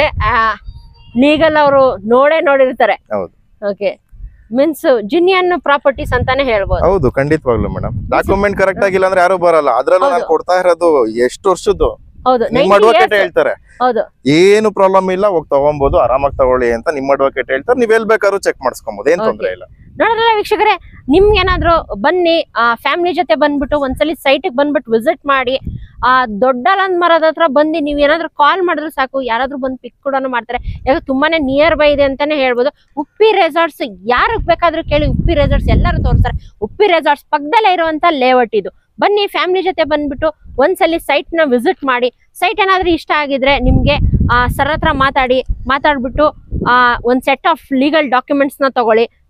ಲೀಗಲ್ ಅವರು ನೋಡೇ ನೋಡಿರ್ತಾರೆ ಹೌದು. ಓಕೆ ಮೀನ್ಸ್ ಜಿನಿಯನ್ ಪ್ರಾಪರ್ಟೀಸ್ ಅಂತಾನೆ ಹೇಳ್ಬೋದು ಹೌದು ಖಂಡಿತವಾಗ್ಲು ಮೇಡಮ್ ಡಾಕ್ಯುಮೆಂಟ್ ಕರೆಕ್ಟ್ ಆಗಿಲ್ಲ ಅಂದ್ರೆ ಯಾರು ಬರಲ್ಲ ಅದ್ರಲ್ಲೂ ನಾನು ಹೌದು. ಕೊಡ್ತಾ ಇರೋದು ಎಷ್ಟು ವರ್ಷದ್ದು ಹೌದು ನಿಮ್ 90 ಅಡ್ವೊಕೇಟ್ years- ಹೇಳ್ತಾರೆ ಹೌದು ಏನು ಪ್ರಾಬ್ಲಮ್ ಇಲ್ಲ ಹೋಗಿ ತಗೊಬಹುದು ಆರಾಮಾಗಿ ತಗೊಳ್ಳಿ ಅಂತ ನಿಮ್ ಅಡ್ವೊಕೇಟ್ ಹೇಳ್ತಾರೆ ನೀವ್ ಎಲ್ ಬೇಕಾದ್ರೂ ಚೆಕ್ ಮಾಡಿಸ್ಕೊಬಹುದು ಏನ್ ತೊಂದ್ರೆ ಇಲ್ಲ ನೋಡಿದ್ರಲ್ಲ ವೀಕ್ಷಕರೇ ನಿಮ್ಗೆ ಏನಾದ್ರು ಬನ್ನಿ ಫ್ಯಾಮಿಲಿ ಜೊತೆ ಬಂದ್ಬಿಟ್ಟು ಒಂದ್ಸಲಿ ಸೈಟಿಗೆ ಬಂದ್ಬಿಟ್ಟು ವಿಸಿಟ್ ಮಾಡಿ ಆ ದೊಡ್ಡಲಂದ್ ಮರದ ಹತ್ರ ಬಂದು ನೀವ್ ಏನಾದ್ರು ಕಾಲ್ ಮಾಡಿದ್ರೆ ಸಾಕು ಯಾರಾದ್ರೂ ಬಂದು ಪಿಕ್ ಕೂಡ ಮಾಡ್ತಾರೆ ಯಾಕೆ ತುಂಬಾನೇ ನಿಯರ್ ಬೈ ಇದೆ ಅಂತಾನೆ ಹೇಳ್ಬೋದು ಉಪ್ಪಿ ರೆಸಾರ್ಟ್ಸ್ ಯಾರಿಗೆ ಬೇಕಾದ್ರೂ ಕೇಳಿ ಉಪ್ಪಿ ರೆಸಾರ್ಟ್ಸ್ ಎಲ್ಲರೂ ತೋರಿಸ್ತಾರೆ ಉಪ್ಪಿ ರೆಸಾರ್ಟ್ಸ್ ಪಕ್ಕದಲ್ಲೇ ಇರುವಂತ ಲೇಔಟ್ ಇದು ಬನ್ನಿ ಫ್ಯಾಮಿಲಿ ಜೊತೆ ಬಂದ್ಬಿಟ್ಟು ಒಂದ್ಸಲಿ ಸೈಟ್ ನ ವಿಸಿಟ್ ಮಾಡಿ ಸೈಟ್ ಏನಾದ್ರೂ ಇಷ್ಟ ಆಗಿದ್ರೆ ನಿಮ್ಗೆ ಆ ಸರ್ ಹತ್ರ ಮಾತಾಡಿ ಮಾತಾಡ್ಬಿಟ್ಟು ಆ ಒಂದ್ ಸೆಟ್ ಆಫ್ ಲೀಗಲ್ ಡಾಕ್ಯುಮೆಂಟ್ಸ್ ನ ತಗೊಳ್ಳಿ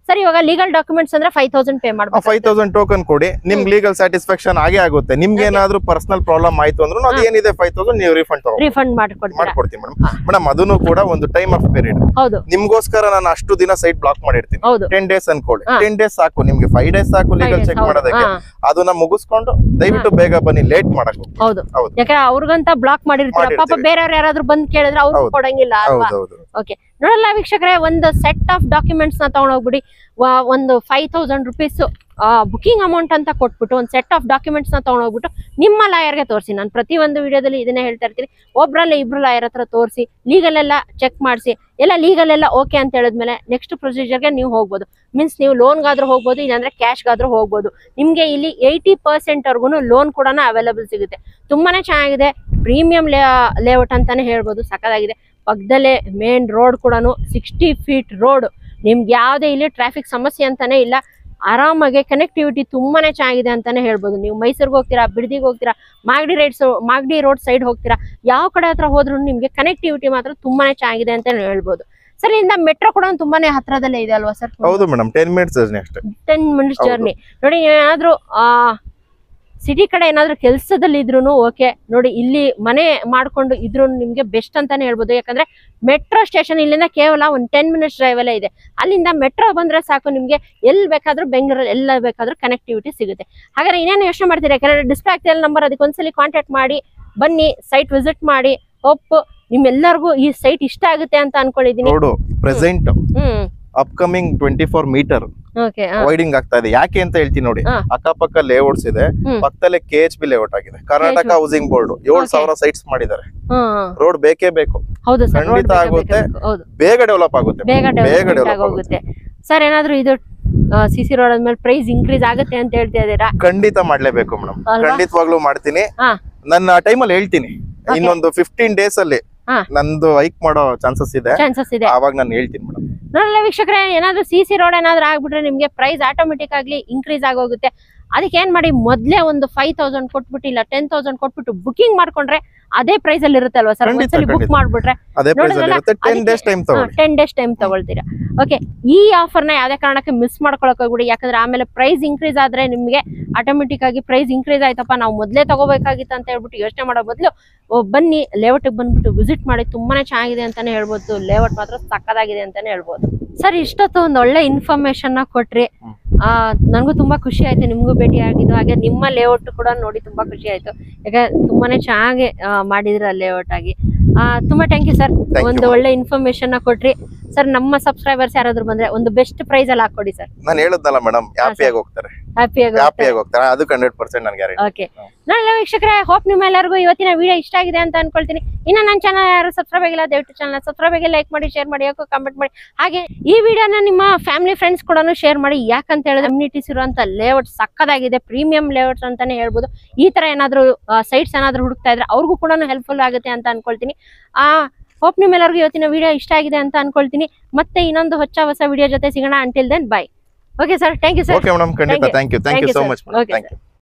ಸರ್ ಇವಾಗ ಲೀಗಲ್ ಡಾಕ್ಯುಮೆಂಟ್ಸ್ ಅಂದ್ರೆ ಫೈವ್ ತೌಸಂಡ್ ಪೇ ಮಾಡ್ಬೇಕು ಫೈವ್ ತೌಸಂಡ್ ಟೋಕನ್ ಕೊಡಿ ನಿಮ್ ಲೀಗಲ್ ಸ್ಯಾಟಿಸ್ಫ್ಯಾಕ್ಷನ್ ಆಗೇ ಆಗುತ್ತೆ ನಿಮ್ಗೆ ಏನಾದ್ರೂ ಪರ್ಸನಲ್ ಪ್ರಾಬ್ಲಮ್ ಆಯ್ತು ಅಂದ್ರೂ ಅದೇನಿದೆ ಫೈವ್ ತೌಸಂಡ್ ನೀವು ರಿಫಂಡ್ ತಗೋ ರಿಫಂಡ್ ಮಾಡ್ಕೊಡ್ತೀರಾ ಮಾಡ್ಕೊಡ್ತೀನಿ ಮೇಡಮ್ ಮೇಡಮ್ ಅದನ್ನು ಕೂಡ ಒಂದು ಟೈಮ್ ಆಫ್ ಪೀರಿಯಡ್ ಹೌದು ನಿಮ್ಗೋಸ್ಕರ ನಾನು ಅಷ್ಟು ದಿನ ಸೈಟ್ ಬ್ಲಾಕ್ ಮಾಡಿರ್ತೀನಿ ಹೌದು ಟೆನ್ ಡೇಸ್ ಅನ್ಕೊಳ್ಳಿ ಹಾ. ಟೆನ್ ಡೇಸ್ ಸಾಕು ನಿಮ್ಗೆ ಫೈವ್ ಡೇಸ್ ಸಾಕು Five ಲೀಗಲ್ days, ಚೆಕ್ ಹೌದು. ಮಾಡೋದಕ್ಕೆ ಹಾ, ಅದನ್ನ ಮುಗಿಸ್ಕೊಂಡು ದಯವಿಟ್ಟು ಬೇಗ ಬನ್ನಿ ಲೇಟ್ ಮಾಡಕ್ ಹೋಗಿ ಹೌದು ಹೌದು. ಯಾಕಂದ್ರೆ ಅವ್ರಿಗಂತ ಬ್ಲಾಕ್ ಮಾಡಿರ್ತೀರ ಪಾಪ ಮಾಡಿರ್ತೀವಿ. ಬೇರೆಯವ್ರು ಯಾರಾದ್ರೂ ಬಂದ್ ಕೇಳಿದ್ರೆ ಅವ್ರು ಹೌದು. ಕೊಡಂಗಿಲ್ಲ ಅಲ್ವಾ ಹೌದೌದು ನೋಡಲ್ಲ ವೀಕ್ಷಕರೇ ಒಂದು ಸೆಟ್ ಆಫ್ ಡಾಕ್ಯುಮೆಂಟ್ಸ್ ನ ತಗೊಂಡೋಗ್ಬಿಡಿ ವ- ಒಂದು five thousand rupees booking amount ಅಂತ ಕೊಟ್ಬಿಟ್ಟು ಒಂದು ಸೆಟ್ ಆಫ್ ಡಾಕ್ಯುಮೆಂಟ್ಸ್ ನ ತಗೊಂಡೋಗ್ಬಿಟ್ಟು ನಿಮ್ಮ ಲಾಯರ್ಗೆ ತೋರಿಸಿ ನಾನು ಪ್ರತಿ ಒಂದು ವಿಡಿಯೋದಲ್ಲಿ ಇದನ್ನೇ ಹೇಳ್ತಾ ಇರ್ತೀನಿ ಒಬ್ರಲ್ಲ ಇಬ್ರು ಲಾಯರ್ ಹತ್ರ ತೋರಿಸಿ ಲೀಗಲ್ ಎಲ್ಲ ಚೆಕ್ ಮಾಡಿಸಿ ಎಲ್ಲ ಲೀಗಲ್ ಎಲ್ಲ ಓಕೆ ಅಂತ ಹೇಳಿದ್ಮೇಲೆ ನೆಕ್ಸ್ಟ್ ಪ್ರೊಸೀಜರ್ಗೆ ನೀವು ಹೋಗ್ಬೋದು ಮೀನ್ಸ್ ನೀವು ಲೋನ್ಗಾದ್ರೂ ಹೋಗ್ಬೋದು ಇಲ್ಲಾಂದ್ರೆ ಕ್ಯಾಶ್ಗಾದ್ರೂ ಹೋಗ್ಬೋದು ನಿಮಗೆ ಇಲ್ಲಿ ಏಯ್ಟಿ ಪರ್ಸೆಂಟ್ ವರ್ಗು ಲೋನ್ ಕೂಡ ಅವೈಲಬಲ್ ಸಿಗುತ್ತೆ ತುಂಬಾನೇ ಚೆನ್ನಾಗಿದೆ ಪ್ರೀಮಿಯಂ ಲೇ ಲೇಔಟ್ ಅಂತಾನೆ ಹೇಳ್ಬೋದು ಸಕ್ಕದಾಗಿದೆ ಪಕ್ಕದಲ್ಲೇ ಮೇನ್ ರೋಡ್ ಕೂಡ ಸಿಕ್ಸ್ಟಿ ಫೀಟ್ ರೋಡ್ ನಿಮ್ಗೆ ಯಾವುದೇ ಇಲ್ಲಿ ಟ್ರಾಫಿಕ್ ಸಮಸ್ಯೆ ಅಂತಾನೆ ಇಲ್ಲ ಆರಾಮಾಗಿ ಕನೆಕ್ಟಿವಿಟಿ ತುಂಬಾನೇ ಚೆನ್ನಾಗಿದೆ ಅಂತಾನೆ ಹೇಳ್ಬೋದು ನೀವು ಮೈಸೂರಿಗೆ ಹೋಗ್ತೀರಾ ಬಿಡದಿಗೆ ಹೋಗ್ತೀರಾ Magadi rides Magadi road side ಹೋಗ್ತೀರಾ ಯಾವ ಕಡೆ ಹತ್ರ ಹೋದ್ರೂ ನಿಮ್ಗೆ ಕನೆಕ್ಟಿವಿಟಿ ಮಾತ್ರ ತುಂಬಾನೇ ಚೆನ್ನಾಗಿದೆ ಅಂತ ಹೇಳ್ಬೋದು ಸರ್ ಇಲ್ಲಿಂದ ಮೆಟ್ರೋ ಕೂಡ ತುಂಬಾನೇ ಹತ್ರದಲ್ಲೇ ಇದೆ ಅಲ್ವಾ ಸರ್ ಹೌದು ಮೇಡಮ್ ಟೆನ್ ಮಿನಿಟ್ಸ್ ಅಷ್ಟೇ ಟೆನ್ ಮಿನಿಟ್ಸ್ ಹೌದು. ಜರ್ನಿ ನೋಡಿ ಏನಾದ್ರು ಆ ಸಿಟಿ ಕಡೆ ಏನಾದ್ರು ಕೆಲಸದಲ್ಲಿ ಇದ್ರು ಓಕೆ ನೋಡಿ ಇಲ್ಲಿ ಮನೆ ಮಾಡ್ಕೊಂಡು ಇದ್ರು ನಿಮ್ಗೆ ಬೆಸ್ಟ್ ಅಂತಾನೆ ಹೇಳ್ಬೋದು ಯಾಕಂದ್ರೆ ಮೆಟ್ರೋ ಸ್ಟೇಷನ್ ಇಲ್ಲಿಂದ ಕೇವಲ ಒಂದು ಟೆನ್ ಮಿನಿಟ್ಸ್ ಡ್ರೈವ್ ಅಲ್ಲೇ ಇದೆ ಅಲ್ಲಿಂದ ಮೆಟ್ರೋ ಬಂದ್ರೆ ಸಾಕು ನಿಮ್ಗೆ ಎಲ್ಲಿ ಬೇಕಾದ್ರೂ ಬೆಂಗಳೂರಲ್ಲಿ ಎಲ್ಲ ಬೇಕಾದ್ರೂ ಕನೆಕ್ಟಿವಿಟಿ ಸಿಗುತ್ತೆ ಹಾಗಾದ್ರೆ ಇನ್ನೇನು ಯೋಚನೆ ಮಾಡ್ತೀರಾ ಯಾಕಂದ್ರೆ ಡಿಸ್ಪ್ಲೇ ಆಗ್ತಿಲ್ಲ ನಂಬರ್ ಅದಕ್ಕೆ ಒಂದ್ಸಲಿ ಕಾಂಟ್ಯಾಕ್ಟ್ ಮಾಡಿ ಬನ್ನಿ ಸೈಟ್ ವಿಸಿಟ್ ಮಾಡಿ ಹೋಪ್ ನಿಮ್ಮೆಲ್ಲರಿಗೂ ಈ ಸೈಟ್ ಇಷ್ಟ ಆಗುತ್ತೆ ಅಂತ ಅನ್ಕೊಂಡಿದೀನಿ ರೋಡು ಪ್ರೆಸೆಂಟ್ ಹ್ಮ್ upcoming twenty four metre okay widening ಆಗ್ತಾ ಇದೆ ಯಾಕೆ ಅಂತ ಹೇಳ್ತೀನಿ ನೋಡಿ ಹಾ. ಅಕ್ಕಪಕ್ಕ ಲೇಔಟ್ಸ್ ಇದೆ ಹ್ಮ್. ಪಕ್ಕದಲ್ಲೇ ಕೆ ಎಚ್ ಬಿ ಲೇಔಟ್ ಆಗಿದೆ ಕರ್ನಾಟಕ KHB. ಹೌಸಿಂಗ್ ಬೋರ್ಡ್ ಏಳು Okay. ಸಾವಿರ ಸೈಟ್ಸ್ ಮಾಡಿದ್ದಾರೆ ಹ್ಮ್ ರೋಡ್ ಬೇಕೇ ಬೇಕು ಹೌದು ಸರ್ ಖಂಡಿತ ಆಗುತ್ತೆ. ಹೌದು ಬೇಗ ಡೆವಲಪ್ ಆಗುತ್ತೆ ಬೇಗ ಬೇಗ ಡೆವಲಪ್ಮೆಂಟ್ ಡೆವಲಪ್ ಆಗೋಗುತ್ತೆ ಸರ್ ಏನಾದ್ರು ಇದು ಸಿ ಸಿ ರೋಡ್ ಆದ್ಮೇಲೆ ಪ್ರೈಸ್ ಇನ್ಕ್ರೀಸ್ ಆಗುತ್ತೆ ಅಂತ ಹೇಳ್ತಾ ಇದ್ದೀರಾ ಖಂಡಿತ ಮಾಡ್ಲೇಬೇಕು ಮೇಡಮ್ ಅಲ್ವಾ? ಖಂಡಿತವಾಗ್ಲೂ ಮಾಡ್ತೀನಿ ಹಾ. ನನ್ನ ಟೈಮಲ್ಲಿ ಹೇಳ್ತೀನಿ ಇನ್ನೊಂದು ಫಿಫ್ಟೀನ್ ಡೇಸ್ ಅಲ್ಲಿ ಹಾ. ನಂದು ಹೈಕ್ ಮಾಡೋ ಚಾನ್ಸಸ್ ಇದೆ ಚಾನ್ಸಸ್ ಇದೆ ಅವಾಗ ನಾನು ಹೇಳ್ತೀನಿ ಮೇಡಮ್ ನೋಡಲ್ಲ ವೀಕ್ಷಕರೇ ಏನಾದ್ರು ಸಿ ಸಿ ರೋಡ್ ಏನಾದ್ರು ಆಗ್ಬಿಟ್ರೆ ನಿಮ್ಗೆ ಪ್ರೈಸ್ ಆಟೋಮೆಟಿಕ್ ಆಗ್ಲಿ ಇನ್ಕ್ರೀಸ್ ಆಗೋಗುತ್ತೆ ಅದಕ್ಕೆ ಏನ್ ಮಾಡಿ ಮೊದ್ಲೇ ಒಂದು ಫೈವ್ ತೌಸಂಡ್ ಕೊಟ್ಬಿಟ್ಟು ಇಲ್ಲ ಟೆನ್ ತೌಸಂಡ್ ಕೊಟ್ಬಿಟ್ಟು ಬುಕಿಂಗ್ ಮಾಡ್ಕೊಂಡ್ರೆ ಅದೇ ಪ್ರೈಸ್ ಅಲ್ಲಿ ಇರುತ್ತೆ ಅಲ್ವಾ ಸರ್ ಖಂಡಿತ, ಒಂದ್ಸಲಿ ಬುಕ್ ಖಂಡಿತ. ಮಾಡ್ಬಿಟ್ರೆ ಅದೇ ಪ್ರೈಸ್ ಅಲ್ಲಿ ನೋಡಿದ್ರಲ್ಲ? ಇರುತ್ತೆ ಟೆನ್ ಅದಕ್ಕೆ- ಡೇಸ್ ಟೈಮ್ ತಗೊಳ್ಳಿ ಟೆನ್ ಡೇಸ್ ಟೈಮ್ ತಗೊಳ್ತೀರಾ ಓಕೆ ಈ ಆಫರ್ನ ಯಾವ್ದೇ ಕಾರಣಕ್ಕೆ ಮಿಸ್ ಮಾಡ್ಕೊಳಕ್ ಹೋಗ್ಬಿಡಿ ಯಾಕಂದ್ರೆ ಆಮೇಲೆ ಪ್ರೈಸ್ ಇನ್ಕ್ರೀಸ್ ಆದ್ರೆ ನಿಮ್ಗೆ ಆಟೋಮೆಟಿಕ್ ಆಗಿ ಪ್ರೈಸ್ ಇನ್ಕ್ರೀಸ್ ಆಯ್ತಪ್ಪ ನಾವು ಮೊದಲೇ ತಗೋಬೇಕಾಗಿತ್ತು ಅಂತ ಹೇಳ್ಬಿಟ್ಟು ಯೋಚನೆ ಮಾಡೋ ಬದಲು ಬನ್ನಿ ಲೇಔಟ್ ಬಂದ್ಬಿಟ್ಟು ವಿಸಿಟ್ ಮಾಡಿ ತುಂಬಾನೇ ಚೆನ್ನಾಗಿದೆ ಅಂತಾನೆ ಹೇಳ್ಬೋದು ಲೇಔಟ್ ಮಾತ್ರ ಸಕ್ಕದಾಗಿದೆ ಅಂತಾನೆ ಹೇಳ್ಬೋದು ಸರ್ ಇಷ್ಟೊತ್ತು ಒಂದು ಒಳ್ಳೆ ಇನ್ಫಾರ್ಮೇಶನ್ ನ ಕೊಟ್ರಿ ಹ್ಮ್. ಆ ನನಗೂ ತುಂಬಾ ಖುಷಿ ಆಯ್ತು ನಿಮ್ಗೂ ಭೇಟಿ ಆಗಿದ್ದು ಹಾಗೆ ನಿಮ್ಮ ಲೇಔಟ್ ಕೂಡ ನೋಡಿ ತುಂಬಾ ಖುಷಿ ಆಯ್ತು ಯಾಕೆ ತುಂಬಾನೇ ಚೆನ್ನಾಗಿ ಆ, ಮಾಡಿದ್ರ ಲೇಔಟ್ ಆಗಿ ಆ, ತುಂಬಾ ಥ್ಯಾಂಕ್ ಯು ಸರ್ you, ಒಂದು madam. ಒಳ್ಳೆ ಇನ್ಫಾರ್ಮೇಶನ್ ನ ಕೊಟ್ರಿ ಸರ್ ನಮ್ಮ ಸಬ್ಸ್ಕ್ರೈಬರ್ಸ್ ಯಾರಾದ್ರೂ ಬಂದ್ರೆ ಒಂದು ಬೆಸ್ಟ್ ಪ್ರೈಸ್ ಅಲ್ಲಿ ಹಾಕೊಡಿ ಸರ್ ನಾನು ಹೇಳದ್ನಲ್ಲ ಮೇಡಮ್ ಹ್ಯಾಪಿಯಾಗಿ ಹೋಗ್ತಾರೆ ಹ್ಯಾಪಿಯಾಗಿ ಹ್ಯಾಪಿಯಾಗಿ ಹೋಗ್ತಾರೆ ಅದಕ್ಕೆ ಹಂಡ್ರೆಡ್ ಪರ್ಸೆಂಟ್ ನನ್ಗೆ ಗ್ಯಾರಂಟಿ ಓಕೆ ನಾನೆಲ್ಲ ವೀಕ್ಷಕರೇ ಹೋಪ್ ನಿಮ್ಮೆಲ್ಲರಿಗೂ ಇವತ್ತಿನ ವಿಡಿಯೋ ಇಷ್ಟ ಆಗಿದೆ ಅಂತ ಅನ್ಕೊಳ್ತೀನಿ ಇನ್ನು ನನ್ನ ಚಾನಲ್ ಯಾರು ಸಬ್ಸ್ಕ್ರೈಬ್ ಆಗಿಲ್ಲ ದಯವಿಟ್ಟು ಚಾನಲ್ ಸಬ್ಸ್ಕ್ರೈಬ್ ಆಗಿ ಲೈಕ್ ಮಾಡಿ ಶೇರ್ ಮಾಡಿ ಯಾಕೋ ಕಮೆಂಟ್ ಮಾಡಿ ಹಾಗೆ ಈ ವಿಡಿಯೋನ ನಿಮ್ಮ ಫ್ಯಾಮಿಲಿ ಫ್ರೆಂಡ್ಸ್ ಕೂಡ ಶೇರ್ ಮಾಡಿ ಯಾಕಂತ ಹೇಳಿದ್ರೆ ಅಮ್ಯುನಿಟೀಸ್ ಇರುವಂತ ಲೇಔಟ್ ಸಕ್ಕದಾಗಿದೆ ಪ್ರೀಮಿಯಂ ಲೇಔಟ್ಸ್ ಅಂತಾನೆ ಹೇಳ್ಬೋದು ಈ ತರ ಏನಾದ್ರು ಸೈಟ್ಸ್ ಏನಾದ್ರು ಹುಡುಕ್ತಾ ಇದ್ರೆ ಅವ್ರಿಗೂ ಕೂಡ ಹೆಲ್ಪ್ಫುಲ್ ಆಗುತ್ತೆ ಅಂತ ಅನ್ಕೊಳ್ತೀನಿ ಆ ಹೋಪ್ ನಿಮ್ಮೆಲ್ಲರಿಗೂ ಇವತ್ತಿನ ವಿಡಿಯೋ ಇಷ್ಟ ಆಗಿದೆ ಅಂತ ಅನ್ಕೊಳ್ತೀನಿ ಮತ್ತೆ ಇನ್ನೊಂದು ಹೊಸ ಹೊಸ ವಿಡಿಯೋ ಜೊತೆ ಸಿಗೋಣ until then bye okay sir thank you sir okay madam ಖಂಡಿತ Thank you. Thank you thank you so sir. Much Okay, thank sir. You